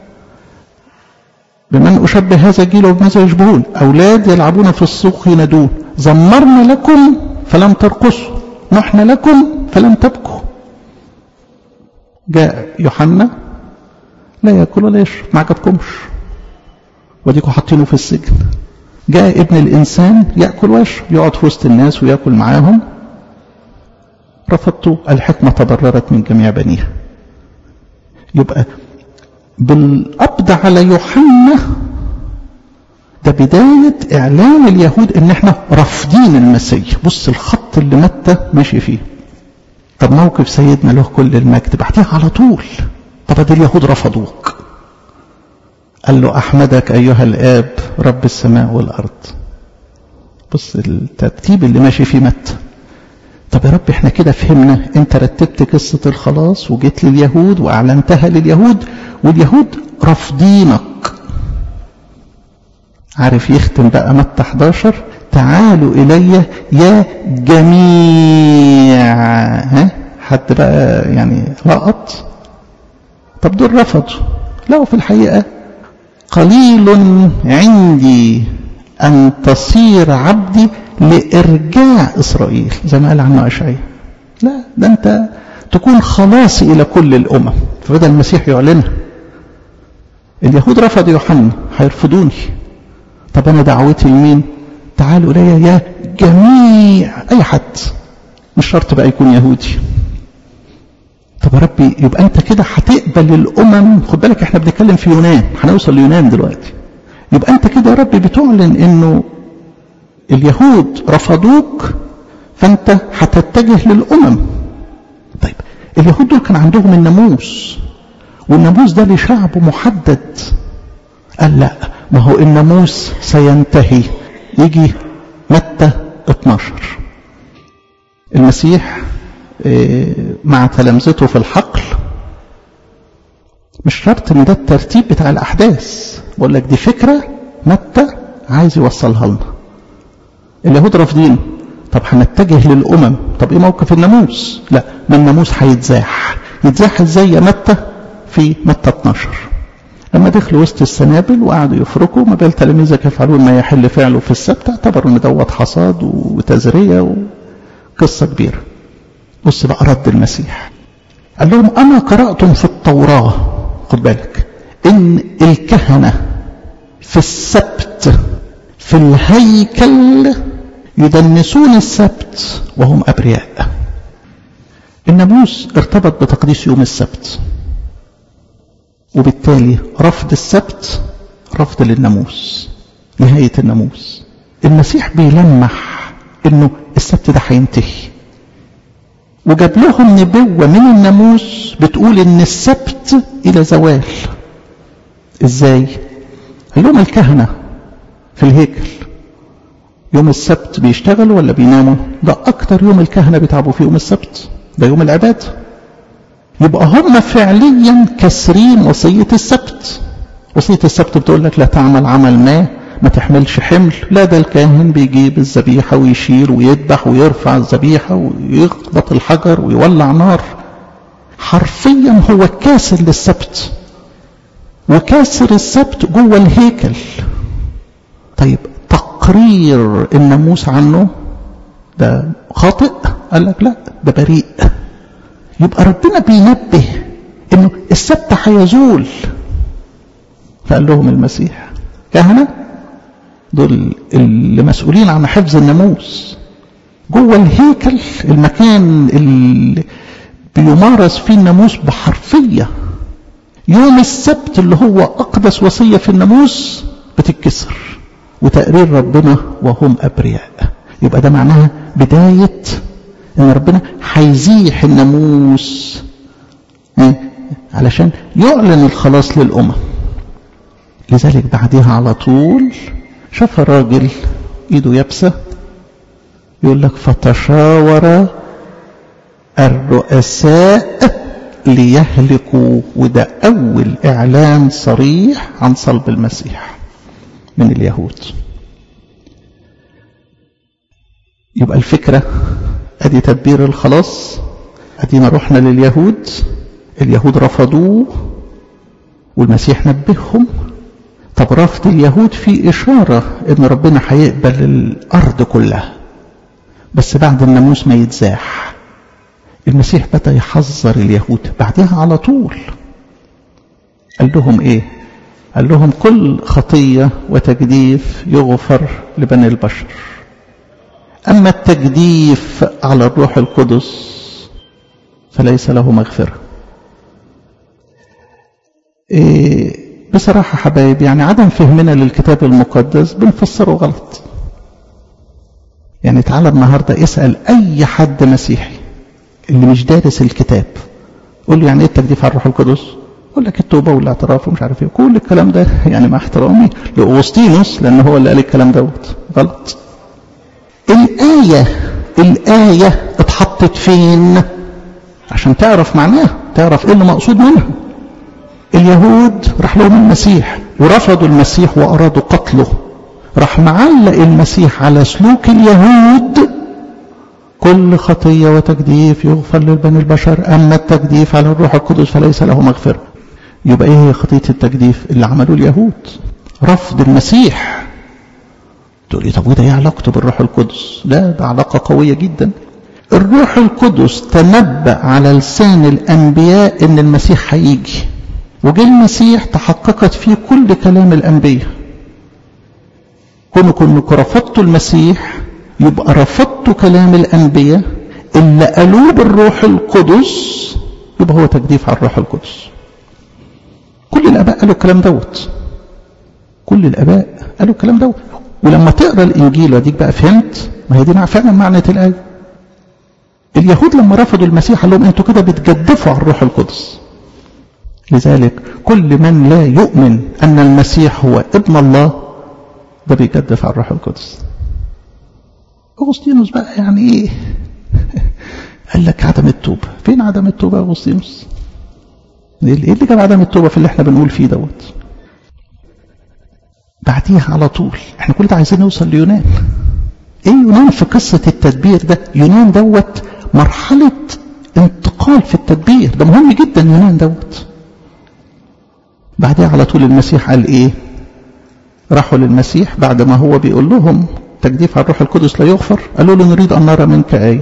بمن أشبه هذا الجيل وبماذا يشبهون أولاد يلعبون في السوق ينادون زمرنا لكم فلم ترقصوا نحن لكم فلم تبكوا جاء يوحنا لا ياكل ولا يشرب ما عجبكمش وديكوا حاطينه في السجن جاء ابن الانسان ياكل ويشرب يقعد في وسط الناس وياكل معاهم رفضت الحكمه تضررت من جميع بنيها يبقى بالقبض على يوحنا ده بداية إعلان اليهود إن إحنا رافضين المسيح بص الخط اللي متى ماشي فيه طب موقف سيدنا له كل المجد بعدها على طول طب ده اليهود رفضوك قال له أحمدك أيها الآب رب السماء والأرض بص الترتيب اللي ماشي فيه متى طب يا رب احنا كده فهمنا انت رتبت قصة الخلاص وجيت لليهود واعلنتها لليهود واليهود رافضينك عارف يختم بقى متى 11 تعالوا إلي يا جميع ها حد بقى يعني لقط طب دول رفضوا لا في الحقيقة قليل عندي أن تصير عبدي لإرجاع إسرائيل زي ما قال عنه أشعياء لا ده أنت تكون خلاصي إلى كل الأمم فبدأ المسيح يعلنها اليهود رفضوا يوحنا هيرفضوني طب أنا دعوتي لمين تعالوا إلي يا جميع أي حد مش شرط بقى يكون يهودي طب يا ربي يبقى أنت كده هتقبل الأمم خد بالك احنا بنتكلم في يونان هنوصل ليونان دلوقتي يبقى أنت كده يا ربي بتعلن إنه اليهود رفضوك فأنت هتتجه للأمم طيب اليهود دول كان عندهم الناموس والناموس ده لشعب محدد قال لا ما هو الناموس سينتهي يجي متى 12 المسيح مع تلامذته في الحقل مش شرط ان ده الترتيب بتاع الاحداث بقول لك دي فكره متى عايز يوصلها لنا اليهود رافضين طب هنتجه للامم طب ايه موقف الناموس لا ما الناموس هيتزاح يتزاح ازاي يا متى في متى 12 لما دخلوا وسط السنابل وقعدوا يفركوا ما بال تلاميذك يفعلون ما يحل فعله في السبت اعتبروا ان دوت حصاد وتزريه وقصه كبيره بص بقى رد المسيح قال لهم اما قراتم في التوراه خد بالك ان الكهنه في السبت في الهيكل يدنسون السبت وهم ابرياء الناموس ارتبط بتقديس يوم السبت وبالتالي رفض السبت رفض للناموس نهاية الناموس المسيح بيلمح انه السبت ده هينتهي وجاب لهم نبوة من الناموس بتقول ان السبت الى زوال ازاي قال لهم الكهنة في الهيكل يوم السبت بيشتغلوا ولا بيناموا ده اكتر يوم الكهنة بيتعبوا فيه يوم السبت ده يوم العبادة يبقى هم فعليا كسرين وصية السبت وصية السبت بتقول لك لا تعمل عمل ما ما تحملش حمل لا ده الكاهن بيجيب الذبيحة ويشيل ويذبح ويرفع الذبيحة ويخبط الحجر ويولع نار حرفيا هو كاسر للسبت وكاسر السبت جوه الهيكل طيب تقرير الناموس عنه ده خاطئ قال لك لا ده بريء يبقى ربنا بينبه انه السبت هيزول فقال لهم المسيح كهنه دول اللي مسؤولين عن حفظ الناموس جوه الهيكل المكان اللي بيمارس فيه الناموس بحرفيه يوم السبت اللي هو اقدس وصيه في الناموس بتتكسر وتقرير ربنا وهم ابرياء يبقى ده معناها بدايه ان ربنا هيزيح الناموس علشان يعلن الخلاص للامم لذلك بعدها على طول شاف الراجل ايده يابسه يقول لك فتشاور الرؤساء ليهلكوا وده اول اعلان صريح عن صلب المسيح من اليهود يبقى الفكره ادي تدبير الخلاص ادينا رحنا لليهود اليهود رفضوه والمسيح نبههم طب رفض اليهود في اشاره ان ربنا هيقبل الارض كلها بس بعد الناموس ما يتزاح المسيح بدا يحذر اليهود بعدها على طول قال لهم ايه قال لهم كل خطيه وتجديف يغفر لبني البشر أما التجديف على الروح القدس فليس له مغفرة إيه بصراحة حبايب يعني عدم فهمنا للكتاب المقدس بنفسره غلط يعني تعالى النهاردة اسأل أي حد مسيحي اللي مش دارس الكتاب قول له يعني ايه التجديف على الروح القدس يقول لك التوبة والاعتراف ومش عارف ايه كل الكلام ده يعني مع احترامي لأوسطينوس لأن هو اللي قال الكلام دوت غلط الآية الآية اتحطت فين عشان تعرف معناها تعرف ايه اللي مقصود منها اليهود راح لهم المسيح ورفضوا المسيح وأرادوا قتله راح معلق المسيح على سلوك اليهود كل خطية وتجديف يغفر لبني البشر أما التجديف على الروح القدس فليس له مغفرة يبقى ايه هي خطية التجديف اللي عملوه اليهود رفض المسيح تقول لي طب وده ايه علاقته بالروح القدس لا ده علاقة قوية جدا الروح القدس تنبأ على لسان الأنبياء إن المسيح هيجي وجه المسيح تحققت فيه كل كلام الأنبياء كونوا كنكم رفضتوا المسيح يبقى رفضتوا كلام الأنبياء اللي قالوه بالروح القدس يبقى هو تجديف على الروح القدس كل الآباء قالوا الكلام دوت كل الآباء قالوا الكلام دوت ولما تقرا الانجيل واديك بقى فهمت ما هي دي فعلا معنى الايه اليهود لما رفضوا المسيح قال لهم انتوا كده بتجدفوا على الروح القدس لذلك كل من لا يؤمن ان المسيح هو ابن الله ده بيجدف على الروح القدس أغسطينوس بقى يعني إيه قال لك عدم التوبة فين عدم التوبة يا أغسطينوس ايه اللي جاب عدم التوبة في اللي احنا بنقول فيه دوت بعديها على طول احنا كل ده عايزين نوصل ليونان ايه يونان في قصة التدبير ده يونان دوت مرحلة انتقال في التدبير ده مهم جدا يونان دوت بعدها على طول المسيح قال ايه راحوا للمسيح بعد ما هو بيقول لهم تجديف على الروح القدس لا يغفر قالوا له نريد ان نرى منك ايه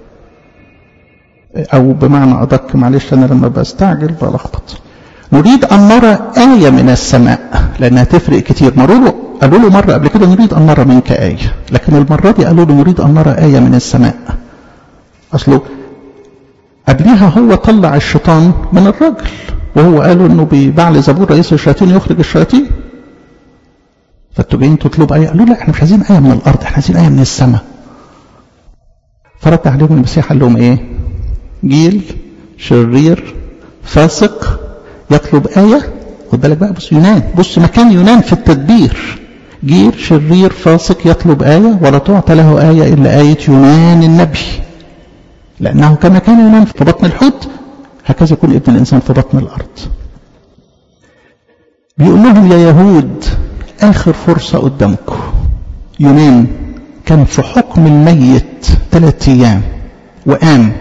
او بمعنى ادق معلش انا لما بستعجل بلخبط نريد ان نرى ايه من السماء لانها تفرق كتير مروا له قالوا له مره قبل كده نريد ان نرى منك ايه لكن المره دي قالوا له نريد ان نرى ايه من السماء اصله قبلها هو طلع الشيطان من الرجل وهو قالوا انه ببعل زبور رئيس الشياطين يخرج الشياطين فانتوا جايين تطلبوا ايه قالوا لا احنا مش عايزين ايه من الارض احنا عايزين ايه من السماء فرد عليهم المسيح قال لهم ايه جيل شرير فاسق يطلب آية خد بالك بقى بص يونان بص مكان يونان في التدبير جيل شرير فاسق يطلب آية ولا تعطى له آية إلا آية يونان النبي لأنه كما كان يونان في بطن الحوت هكذا يكون ابن الإنسان في بطن الأرض بيقول لهم يا يهود آخر فرصة قدامكم يونان كان في حكم الميت ثلاثة أيام وقام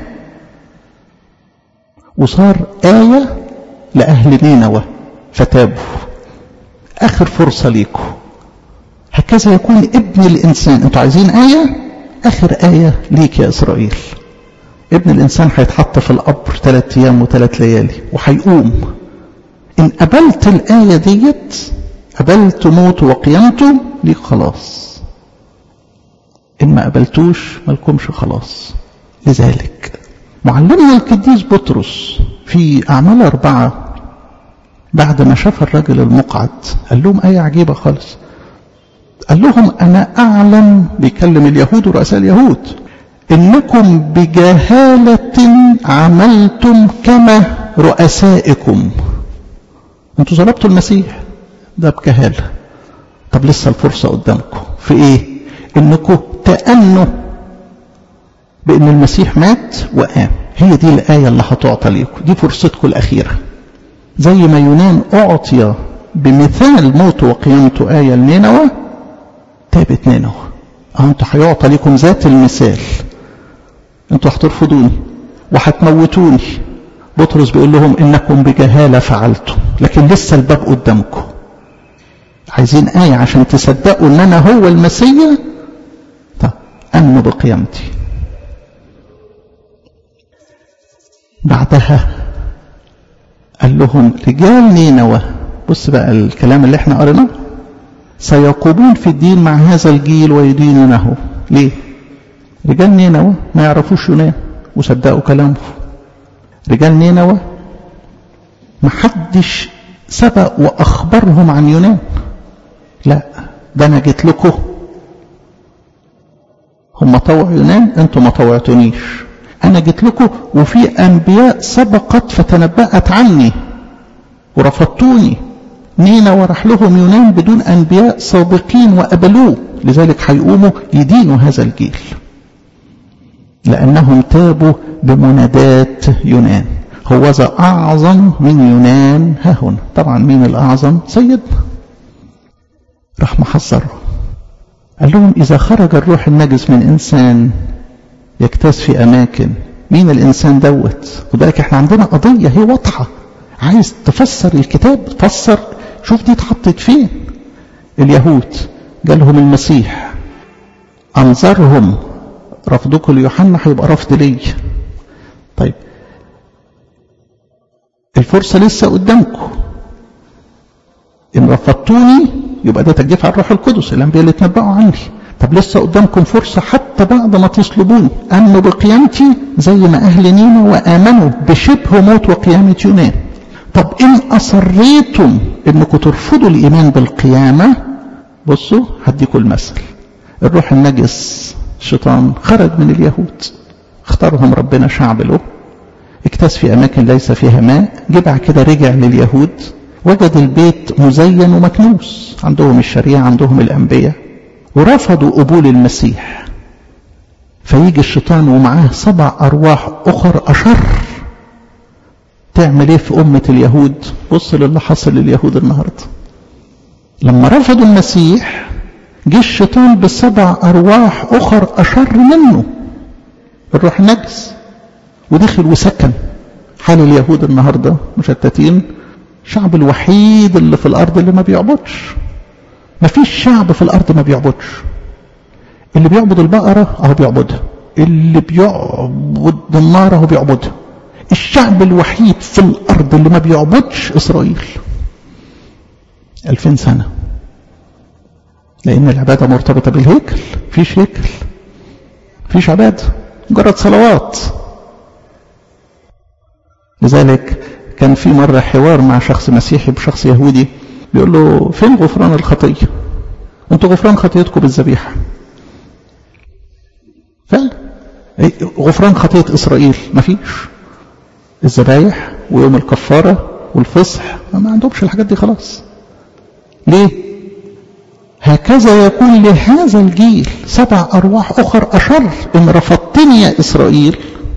وصار آية لأهل نينوى فتابوا آخر فرصة ليكم هكذا يكون ابن الإنسان أنتوا عايزين آية آخر آية ليك يا إسرائيل ابن الإنسان هيتحط في القبر ثلاث أيام وثلاث ليالي وهيقوم إن قبلت الآية ديت قبلت موت وقيامته ليك خلاص إن ما قبلتوش مالكمش خلاص لذلك معلمنا القديس بطرس في أعمال أربعة بعد ما شاف الرجل المقعد قال لهم آية عجيبة خالص قال لهم أنا أعلم بيكلم اليهود ورؤساء اليهود إنكم بجهالة عملتم كما رؤسائكم أنتوا ظلمتوا المسيح ده بجهالة طب لسه الفرصة قدامكم في إيه إنكم تأنوا بأن المسيح مات وقام هي دي الآية اللي هتعطى ليكم دي فرصتكم الأخيرة زي ما يونان أعطي بمثال موت وقيامته آية لنينوى تابت نينوى أه أنتوا هيعطى لكم ذات المثال أنتوا هترفضوني وهتموتوني بطرس بيقول لهم إنكم بجهالة فعلتم لكن لسه الباب قدامكم عايزين آية عشان تصدقوا إن أنا هو المسيح طب أمنوا بقيامتي بعدها قال لهم رجال نينوى بص بقى الكلام اللي احنا قريناه سيقومون في الدين مع هذا الجيل ويدينونه ليه رجال نينوى ما يعرفوش يونان وصدقوا كلامه رجال نينوى ما حدش سبق واخبرهم عن يونان لا ده انا جيت لكم هم طوعوا يونان انتوا ما طوعتونيش أنا جيت لكم وفي أنبياء سبقت فتنبأت عني ورفضتوني نينا وراح لهم يونان بدون أنبياء سابقين وقبلوه لذلك هيقوموا يدينوا هذا الجيل لأنهم تابوا بمنادات يونان هو ذا أعظم من يونان ها هنا طبعا مين الأعظم سيدنا راح محذره قال لهم إذا خرج الروح النجس من إنسان يجتاز في أماكن مين الإنسان دوت خد بالك احنا عندنا قضية هي واضحة عايز تفسر الكتاب فسر شوف دي اتحطت فين اليهود جالهم المسيح أنظرهم رفضكم ليوحنا هيبقى رفض لي طيب الفرصة لسه قدامكم إن رفضتوني يبقى ده تجديف على الروح القدس الأنبياء اللي اتنبأوا عني طب لسه قدامكم فرصة حتى بعد ما تصلبوني أمنوا بقيامتي زي ما أهل نينا وآمنوا بشبه موت وقيامة يونان طب إن أصريتم إنكم ترفضوا الإيمان بالقيامة بصوا هديكم المثل الروح النجس الشيطان خرج من اليهود اختارهم ربنا شعب له اكتاز في أماكن ليس فيها ماء جبع كده رجع لليهود وجد البيت مزين ومكنوس عندهم الشريعة عندهم الأنبياء ورفضوا قبول المسيح فيجي الشيطان ومعاه سبع أرواح أخر أشر تعمل ايه في أمة اليهود بص للي حصل لليهود النهاردة لما رفضوا المسيح جه الشيطان بسبع أرواح أخر أشر منه الروح النجس ودخل وسكن حال اليهود النهاردة مشتتين الشعب الوحيد اللي في الأرض اللي ما بيعبدش ما فيش شعب في الأرض ما بيعبدش اللي بيعبد البقرة أهو بيعبدها اللي بيعبد النار أهو بيعبدها الشعب الوحيد في الأرض اللي ما بيعبدش إسرائيل ألفين سنة لأن العبادة مرتبطة بالهيكل فيش هيكل فيش عبادة مجرد صلوات لذلك كان في مرة حوار مع شخص مسيحي بشخص يهودي بيقول له فين غفران الخطية انتوا غفران خطيتكم بالذبيحة فعلا غفران خطية إسرائيل مفيش الذبايح ويوم الكفارة والفصح ما عندهمش الحاجات دي خلاص ليه هكذا يكون لهذا الجيل سبع أرواح أخر أشر إن رفضتني يا إسرائيل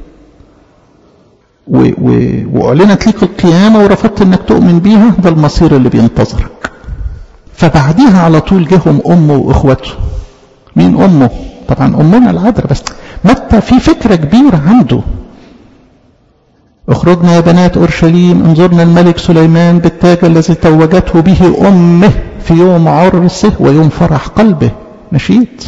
و و وأعلنت لك القيامة ورفضت إنك تؤمن بيها ده المصير اللي بينتظرك فبعديها على طول جهم أمه وإخوته مين أمه طبعا أمنا العذراء بس متى في فكرة كبيرة عنده اخرجنا يا بنات أورشليم انظرنا الملك سليمان بالتاج الذي توجته به أمه في يوم عرسه ويوم فرح قلبه نشيط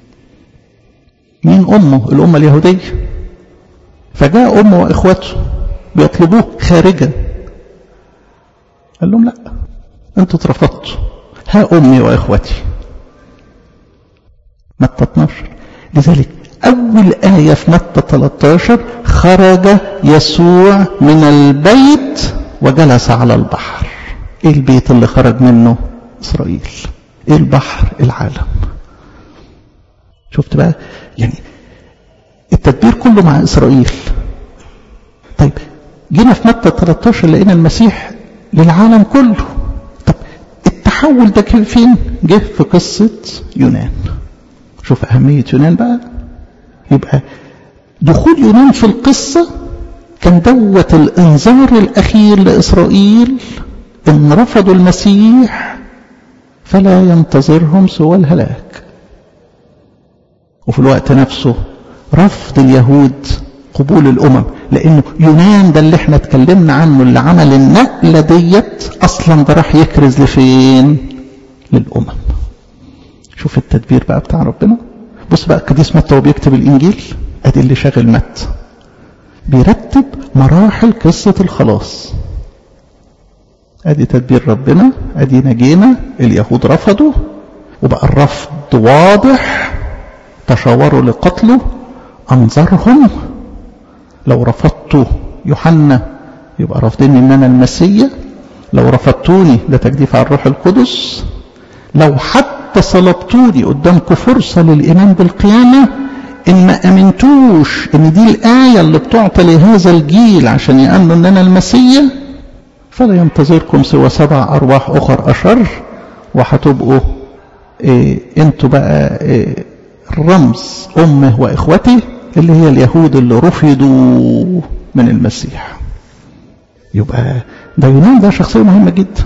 مين أمه الأمة اليهودية فجاء أمه وإخوته بيطلبوه خارجا قال لهم لا انتوا اترفضتوا ها أمي وإخوتي متى 12 لذلك أول آية في متى 13 خرج يسوع من البيت وجلس على البحر إيه البيت اللي خرج منه إسرائيل إيه البحر العالم شفت بقى يعني التدبير كله مع إسرائيل طيب جينا في متى 13 لقينا المسيح للعالم كله طب التحول ده كان فين جه في قصة يونان شوف أهمية يونان بقى يبقى دخول يونان في القصة كان دوت الانذار الأخير لإسرائيل إن رفضوا المسيح فلا ينتظرهم سوى الهلاك وفي الوقت نفسه رفض اليهود قبول الأمم لأنه يونان ده اللي احنا اتكلمنا عنه اللي عمل النقلة ديت أصلا ده راح يكرز لفين للأمم شوف التدبير بقى بتاع ربنا بص بقى القديس متى وهو بيكتب الإنجيل أدي اللي شاغل متى بيرتب مراحل قصة الخلاص أدي تدبير ربنا أدي نجينا اليهود رفضوا وبقى الرفض واضح تشاوروا لقتله أنظرهم لو رفضتوا يوحنا يبقى رافضين ان انا المسيا لو رفضتوني ده تجديف على الروح القدس لو حتى صلبتوني قدامكم فرصة للإيمان بالقيامة إن ما أمنتوش إن دي الآية اللي بتعطى لهذا الجيل عشان يأمنوا إن أنا المسيا فلا ينتظركم سوى سبع أرواح أخر أشر وهتبقوا إيه انتوا بقى إيه الرمز أمه وإخوته اللي هي اليهود اللي رفضوا من المسيح يبقى ده يونان ده شخصية مهمة جدا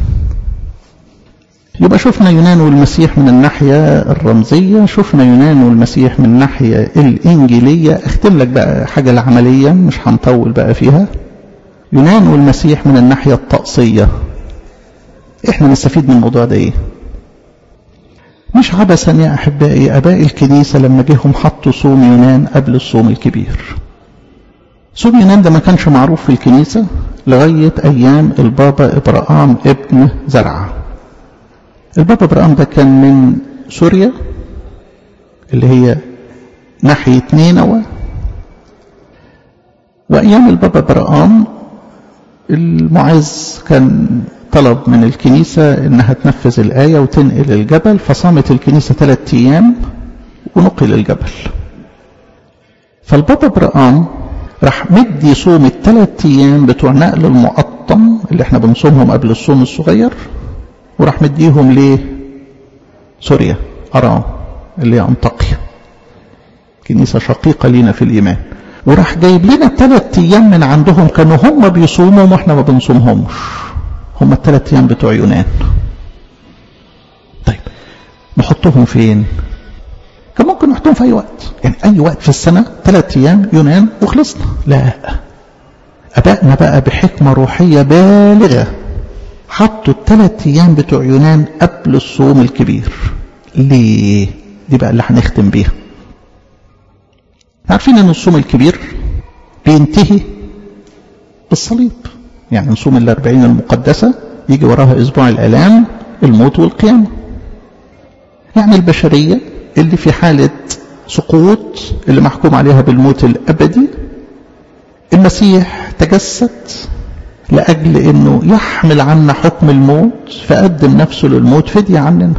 يبقى شفنا يونان والمسيح من الناحية الرمزية شفنا يونان والمسيح من الناحية الإنجيلية اختم لك بقى حاجة العملية مش هنطول بقى فيها يونان والمسيح من الناحية الطقسية احنا نستفيد من الموضوع ده ايه مش عبثا يا أحبائي أباء الكنيسة لما جيهم حطوا صوم يونان قبل الصوم الكبير صوم يونان ده ما كانش معروف في الكنيسة لغاية أيام البابا إبراهام ابن زرعة البابا إبراهام ده كان من سوريا اللي هي ناحية نينوى وأيام البابا إبراهام المعز كان طلب من الكنيسة انها تنفذ الآية وتنقل الجبل فصامت الكنيسة ثلاثة ايام ونقل الجبل فالبابا برقام راح مدي صوم الثلاث ايام بتوع نقل المقطم اللي احنا بنصومهم قبل الصوم الصغير وراح مديهم ليه سوريا ارام اللي هي انطاكيا كنيسة شقيقة لينا في الإيمان وراح جايب لنا ثلاث أيام من عندهم كانوا هم بيصوموا وإحنا ما بنصومهمش هم الثلاث أيام بتوع يونان طيب نحطهم فين كان ممكن نحطهم في أي وقت يعني أي وقت في السنة ثلاث أيام يونان وخلصنا لا أبائنا بقى بحكمة روحية بالغة حطوا الثلاث أيام بتوع يونان قبل الصوم الكبير ليه دي بقى اللي هنختم بيها عارفين ان الصوم الكبير بينتهي بالصليب يعني نصوم الأربعين المقدسة يجي وراها أسبوع الآلام الموت والقيامة يعني البشرية اللي في حالة سقوط اللي محكوم عليها بالموت الأبدي المسيح تجسد لأجل أنه يحمل عنا حكم الموت فقدم نفسه للموت فدية عننا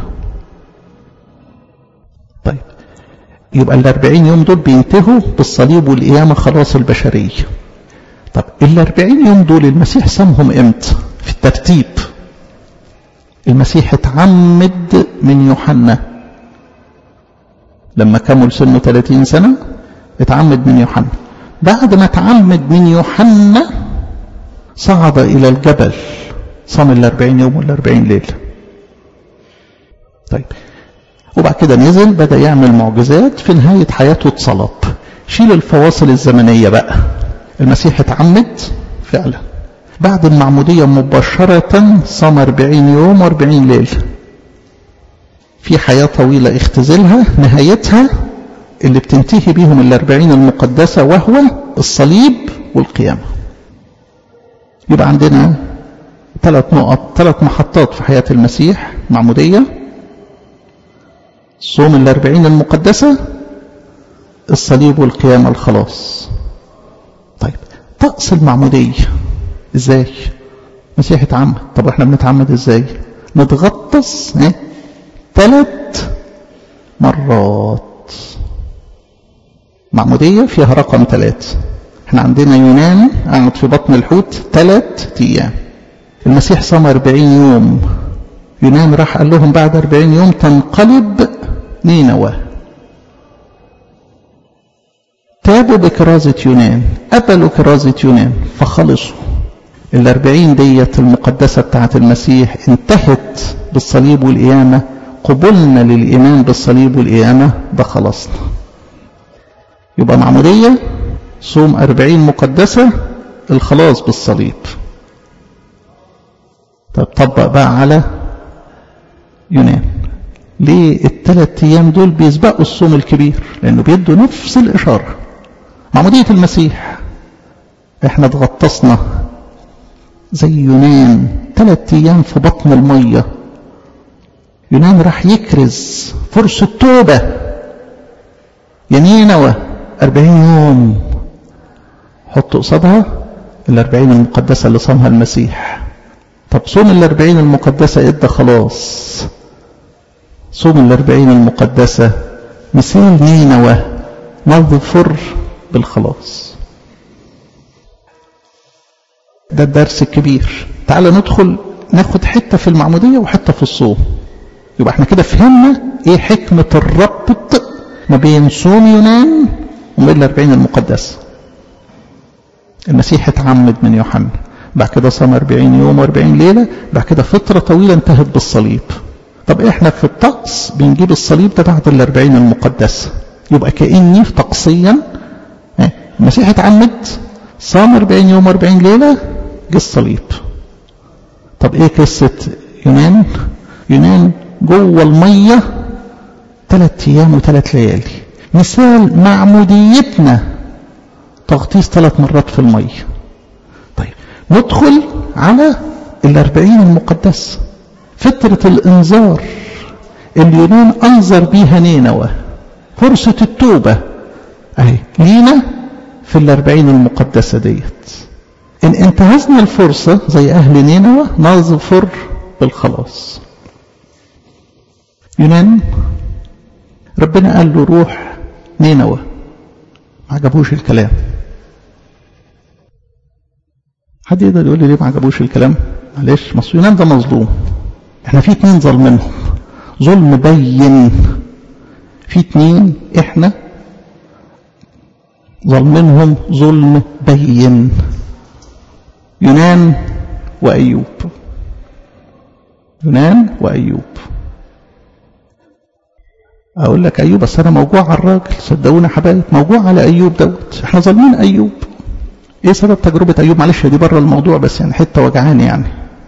طيب يبقى الأربعين يوم دول بينتهوا بالصليب والقيامة خلاص البشرية طب الأربعين يوم دول المسيح سمهم امتى في الترتيب المسيح اتعمد من يوحنا لما كمل سنه 30 سنة اتعمد من يوحنا بعد ما اتعمد من يوحنا صعد إلى الجبل صام الأربعين يوم والأربعين ليلة طيب وبعد كده نزل بدأ يعمل معجزات في نهاية حياته اتصلب شيل الفواصل الزمنية بقى المسيح اتعمد فعلا بعد المعمودية مباشرة صام 40 يوم و40 ليلة في حياة طويلة اختزلها نهايتها اللي بتنتهي بيهم الأربعين المقدسة وهو الصليب والقيامة يبقى عندنا ثلاث نقط ثلاث محطات في حياة المسيح معمودية صوم الأربعين المقدسة الصليب والقيامة الخلاص طيب طقس المعمودية ازاي مسيح اتعمد طب احنا بنتعمد ازاي نتغطس ايه ثلاث مرات معمودية فيها رقم ثلاثة احنا عندنا يونان قعد في بطن الحوت ثلاث ايام المسيح صام 40 يوم يونان راح قال لهم بعد 40 يوم تنقلب نينوى تابوا بكرازة يونان قبلوا كرازة يونان فخلصوا الأربعين ديت المقدسة بتاعت المسيح انتهت بالصليب والقيامة قبلنا للإيمان بالصليب والقيامة ده خلصنا يبقى معمودية صوم أربعين مقدسة الخلاص بالصليب طب طبق بقى على يونان ليه الثلاث أيام دول بيسبقوا الصوم الكبير لأنه بيدوا نفس الإشارة معمودية المسيح احنا اتغطسنا زي يونان ثلاث أيام في بطن المية يونان راح يكرز فرصة توبة يا نينوى أربعين يوم حط قصادها الأربعين المقدسة اللي صامها المسيح طب صوم الأربعين المقدسة إدى خلاص صوم الأربعين المقدسة مثال نينوى نظفر بالخلاص ده الدرس الكبير تعال ندخل ناخد حتة في المعمودية وحتة في الصوم يبقى احنا كده فهمنا ايه حكمة الربط ما بين صوم يونان وما بين الأربعين المقدسة المسيح اتعمد من يوحنا بعد كده صام 40 يوم و40 ليلة بعد كده فترة طويلة انتهت بالصليب طب احنا في الطقس بنجيب الصليب ده بعد الأربعين المقدسة يبقى كأني في طقسيا المسيح اتعمد صام 40 يوم و40 ليلة جه الصليب طب ايه قصة يونان يونان جوه المية ثلاث ايام وثلاث ليالي مثال معموديتنا تغطيس ثلاث مرات في المية طيب ندخل على الأربعين المقدسة فترة الإنذار اليونان أنظر بيها نينوى فرصة التوبة أهي لينا في الأربعين المقدسة ديت إن انتهزنا الفرصة زي أهل نينوى نظفر بالخلاص يونان ربنا قال له روح نينوى ما عجبوش الكلام حد يقدر يقول لي ليه ما عجبوش الكلام معلش مصر يونان ده مظلوم احنا في اتنين ظالمينهم ظلم بين في اتنين احنا ظلمنهم ظلم بين يونان وأيوب يونان وأيوب أقول لك أيوب بس أنا موجوع على الراجل صدقونا حبايب موجوع على أيوب دوت إحنا ظالمين أيوب إيه سبب تجربة أيوب معلش دي بره الموضوع بس يعني حتة وجعاني يعني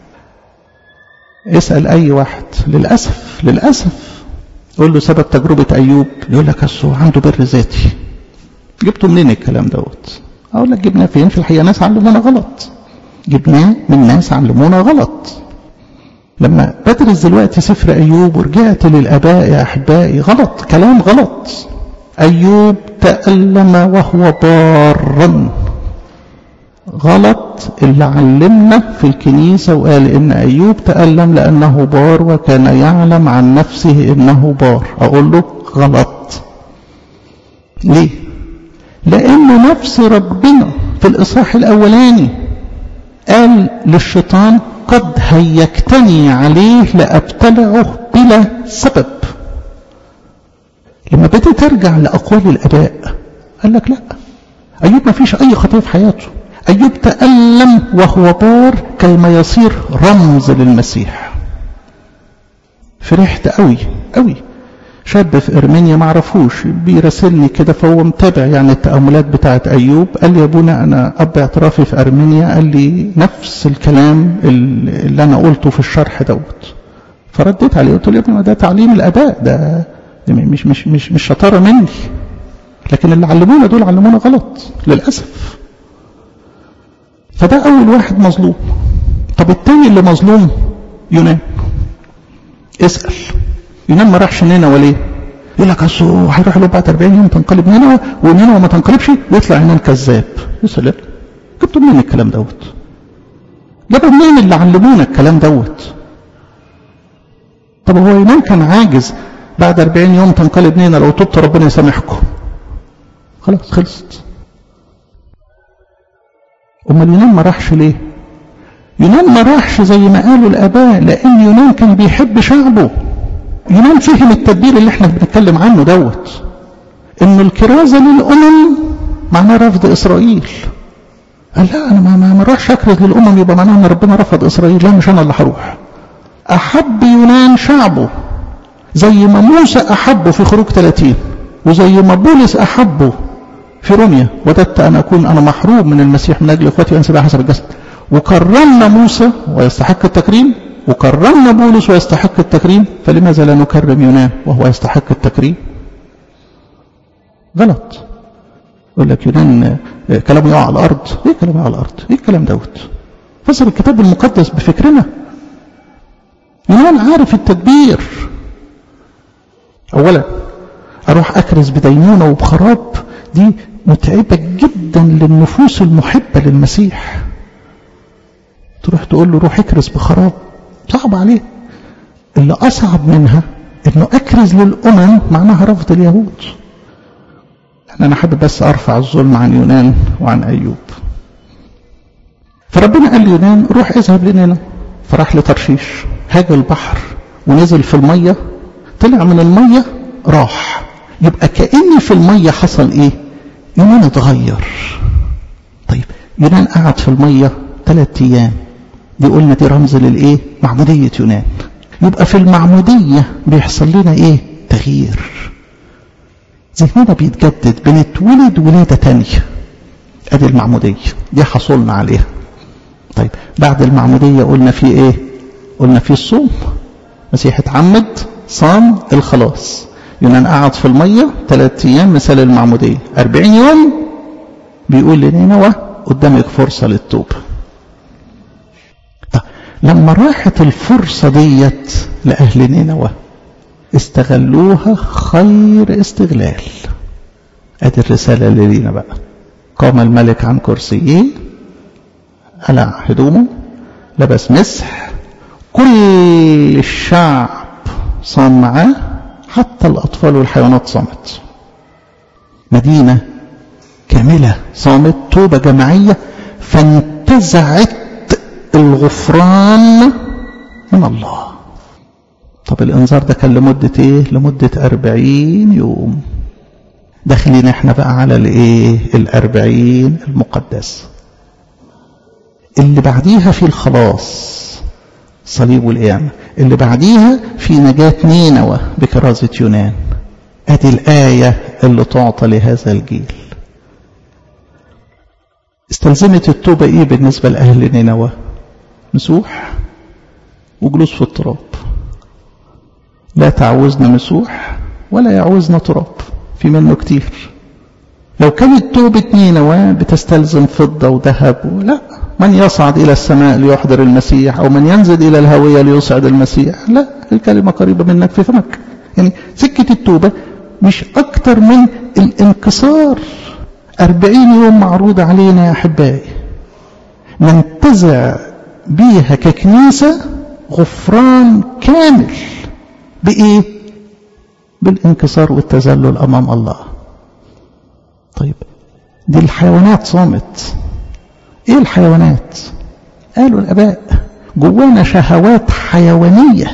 اسأل أي واحد للأسف للأسف قول له سبب تجربة أيوب يقول لك أصله عنده بر ذاتي جبته منين الكلام دوت أقول لك جبناه فين في الحقيقة ناس علمونا غلط جبناه من ناس علمونا غلط لما بدرس دلوقتي سفر أيوب ورجعت للآباء يا أحبائي غلط كلام غلط أيوب تألم وهو بارا غلط اللي علمنا في الكنيسة وقال إن أيوب تألم لأنه بار وكان يعلم عن نفسه إنه بار أقول له غلط ليه لأن نفس ربنا في الإصحاح الأولاني قال للشيطان قد هيكتني عليه لأبتلعه بلا سبب لما بدأت ترجع لأقوال الآباء قال لك لا أيوب ما فيش أي خطية في حياته أيوب تألم وهو بار كيما يصير رمز للمسيح فرحت قوي قوي شاب في إرمينيا ما عرفوش بيراسلني كده فهو متابع يعني التأملات بتاعت أيوب قال لي يا ابونا أنا أب اعترافي في أرمينيا قال لي نفس الكلام اللي أنا قلته في الشرح دوت فرديت عليه قلت له يا ابني ده تعليم الآباء ده, ده مش مش مش مش شطارة مني لكن اللي علمونا دول علمونا غلط للأسف فده أول واحد مظلوم طب التاني اللي مظلوم يونان اسأل يونان ما راحش نينوى ليه؟ يقول لك اصل هيروح له بعد 40 يوم تنقلب نينوى ونينوى ما تنقلبش ويطلع يونان كذاب يا سلام جبتوا منين الكلام دوت؟ جابوا منين اللي علمونا الكلام دوت؟ طب هو يونان كان عاجز بعد 40 يوم تنقلب نينوى لو تبت ربنا يسامحكم خلاص خلصت امال يونان ما راحش ليه؟ يونان ما راحش زي ما قالوا الاباء لان يونان كان بيحب شعبه يونان فهم التدبير اللي احنا بنتكلم عنه دوت ان الكرازه للامم معناه رفض اسرائيل قال لا انا ما ما اروحش اكرز للامم يبقى معناه ان ربنا رفض اسرائيل لا مش انا اللي هروح احب يونان شعبه زي ما موسى احبه في خروج 30 وزي ما بولس احبه في روميا وددت ان اكون انا محروم من المسيح من اجل اخوتي وانسى حسب الجسد وكرمنا موسى ويستحق التكريم وكرمنا بولس ويستحق التكريم فلماذا لا نكرم يونان وهو يستحق التكريم غلط يقول لك يونان كلامه يقع على الارض ايه كلامه يقع على الارض ايه الكلام دوت فسر الكتاب المقدس بفكرنا يونان عارف التدبير اولا اروح اكرز بدينونه وبخراب دي متعبه جدا للنفوس المحبه للمسيح تروح تقول له روح اكرز بخراب صعب عليه اللي أصعب منها إنه أكرز للأمم معناها رفض اليهود يعني أنا حابب بس أرفع الظلم عن يونان وعن أيوب فربنا قال ليونان روح اذهب لنينوى فراح لترشيش هاج البحر ونزل في المية طلع من المية راح يبقى كأن في المية حصل ايه يونان اتغير طيب يونان قعد في المية ثلاثة ايام دي قلنا دي رمز للايه معمودية يونان يبقى في المعمودية بيحصل لنا ايه تغيير ذهننا بيتجدد بنتولد ولادة تانية ادي المعمودية دي حصلنا عليها طيب بعد المعمودية قلنا في ايه قلنا في الصوم مسيح اتعمد صام الخلاص يونان قعد في المية ثلاثة ايام مثال المعمودية أربعين يوم بيقول لنينوى قدامك فرصة للتوبة لما راحت الفرصة ديت لأهل نينوى استغلوها خير استغلال ادي الرسالة اللي لينا بقى قام الملك عن كرسيه قلع هدومه لبس مسح كل الشعب صام معاه حتى الأطفال والحيوانات صامت مدينة كاملة صامت توبة جماعية فانتزعت الغفران من الله طب الانذار ده كان لمدة ايه لمدة أربعين يوم داخلين احنا بقى على الايه الاربعين المقدس اللي بعديها في الخلاص صليب والقيامة اللي بعديها في نجاة نينوى بكرازة يونان ادي الآية اللي تعطى لهذا الجيل استلزمت التوبة ايه بالنسبة لأهل نينوى مسوح وجلوس في التراب لا تعوزنا مسوح ولا يعوزنا تراب في منه كتير لو كانت توبة نينوى بتستلزم فضة وذهب لا من يصعد إلى السماء ليحضر المسيح أو من ينزل إلى الهوية ليصعد المسيح لا الكلمة قريبة منك في فمك يعني سكة التوبة مش أكتر من الانكسار أربعين يوم معروضة علينا يا أحبائي ننتزع بيها ككنيسة غفران كامل بإيه؟ بالانكسار والتذلل أمام الله طيب دي الحيوانات صامت ايه الحيوانات قالوا الاباء جوانا شهوات حيوانية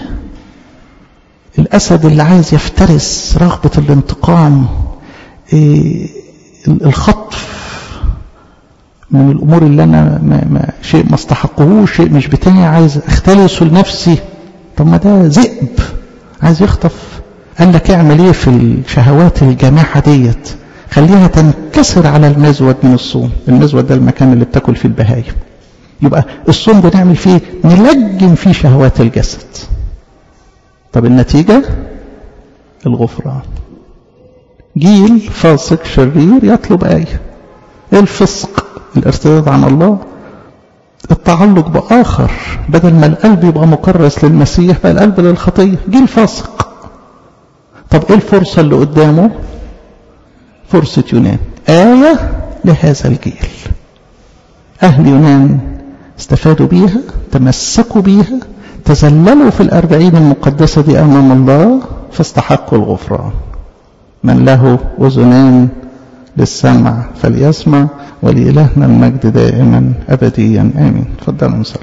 الاسد اللي عايز يفترس رغبة الانتقام إيه الخطف من الامور اللي انا ما ما شيء ما استحقهوش شيء مش بتاعي عايز اختلسه لنفسي طب ما ده ذئب عايز يخطف قال لك اعمل ايه في الشهوات الجامحة ديت خليها تنكسر على المزود من الصوم المزود ده المكان اللي بتاكل فيه البهايم يبقى الصوم بنعمل فيه نلجم فيه شهوات الجسد طب النتيجة الغفران جيل فاسق شرير يطلب آية الفسق الارتداد عن الله التعلق بآخر بدل ما القلب يبقى مكرس للمسيح بقى القلب للخطية جيل فاسق طب ايه الفرصة اللي قدامه فرصة يونان آية لهذا الجيل أهل يونان استفادوا بيها تمسكوا بيها تزللوا في الأربعين المقدسة دي أمام الله فاستحقوا الغفران من له أذنان للسمع فليسمع ولإلهنا المجد دائما أبديا آمين تفضلوا نصلي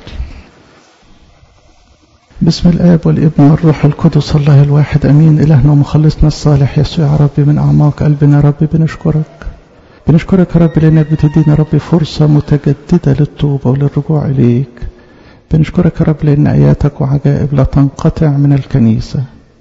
بسم الآب والابن والروح القدس الله الواحد أمين إلهنا ومخلصنا الصالح يسوع يا رب من أعماق قلبنا يا رب بنشكرك بنشكرك يا رب لأنك بتدينا يا رب فرصة متجددة للتوبة وللرجوع إليك بنشكرك يا رب لأن آياتك وعجائب لا تنقطع من الكنيسة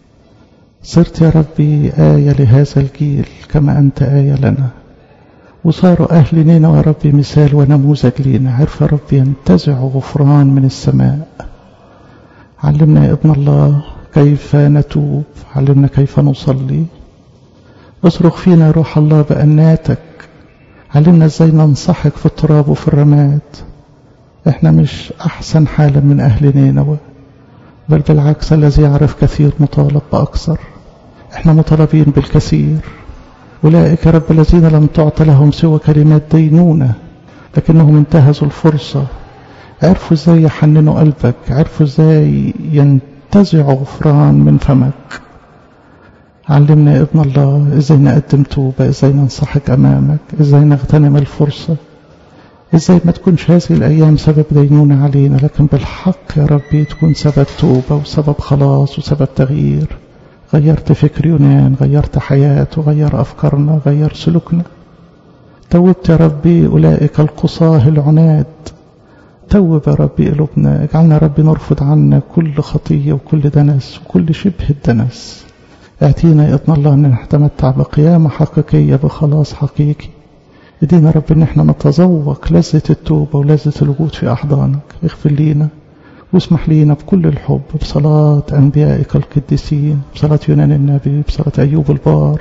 صرت يا ربي آية لهذا الجيل كما أنت آية لنا وصاروا أهل نينا يا ربي مثال ونموذج لينا عرف يا رب ينتزع غفران من السماء علمنا يا ابن الله كيف نتوب علمنا كيف نصلي اصرخ فينا يا روح الله بأناتك علمنا ازاي ننصحك في التراب وفي الرماد احنا مش احسن حالا من اهل نينوى بل بالعكس الذي يعرف كثير مطالب بأكثر احنا مطالبين بالكثير أولئك رب الذين لم تعط لهم سوى كلمات دينونة لكنهم انتهزوا الفرصة عرفوا ازاي يحننوا قلبك عرفوا ازاي ينتزعوا غفران من فمك علمنا يا ابن الله ازاي نقدم توبة ازاي ننصحك امامك ازاي نغتنم الفرصة ازاي ما تكونش هذه الايام سبب دينونة علينا لكن بالحق يا ربي تكون سبب توبة وسبب خلاص وسبب تغيير غيرت فكر يونان غيرت حياته غير افكارنا غير سلوكنا توبت يا ربي اولئك القصاه العناد توب يا ربي قلوبنا اجعلنا يا ربي نرفض عنا كل خطية وكل دنس وكل شبه الدنس اعطينا يا ابن الله ان نتمتع بقيامة حقيقية بخلاص حقيقي ادينا رب ان احنا نتذوق لذة التوبة ولذة الوجود في احضانك اغفر لينا واسمح لينا بكل الحب بصلاة انبيائك القديسين بصلاة يونان النبي بصلاة ايوب البار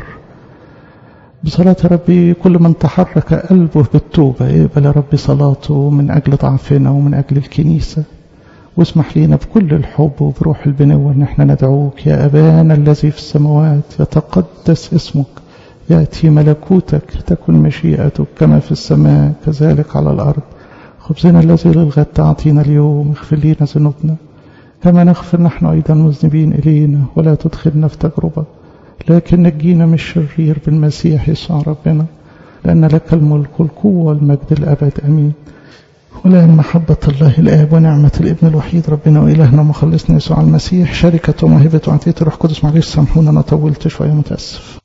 بصلاة ربي كل من تحرك قلبه بالتوبة اقبل يا ربي صلاته من أجل ضعفنا ومن أجل الكنيسة واسمح لينا بكل الحب وبروح البنوة ان احنا ندعوك يا أبانا الذي في السماوات يتقدس اسمك يأتي ملكوتك تكن مشيئتك كما في السماء كذلك على الأرض خبزنا الذي للغد تعطينا اليوم اغفر لنا ذنوبنا كما نغفر نحن أيضا مذنبين إلينا ولا تدخلنا في تجربة لكن نجينا من الشرير بالمسيح يسوع ربنا لأن لك الملك والقوة والمجد الأبد أمين ولأن محبة الله الآب ونعمة الابن الوحيد ربنا وإلهنا مخلصنا يسوع المسيح شركة وموهبة وعطية الروح القدس معلش سامحونا أنا طولت شوية متأسف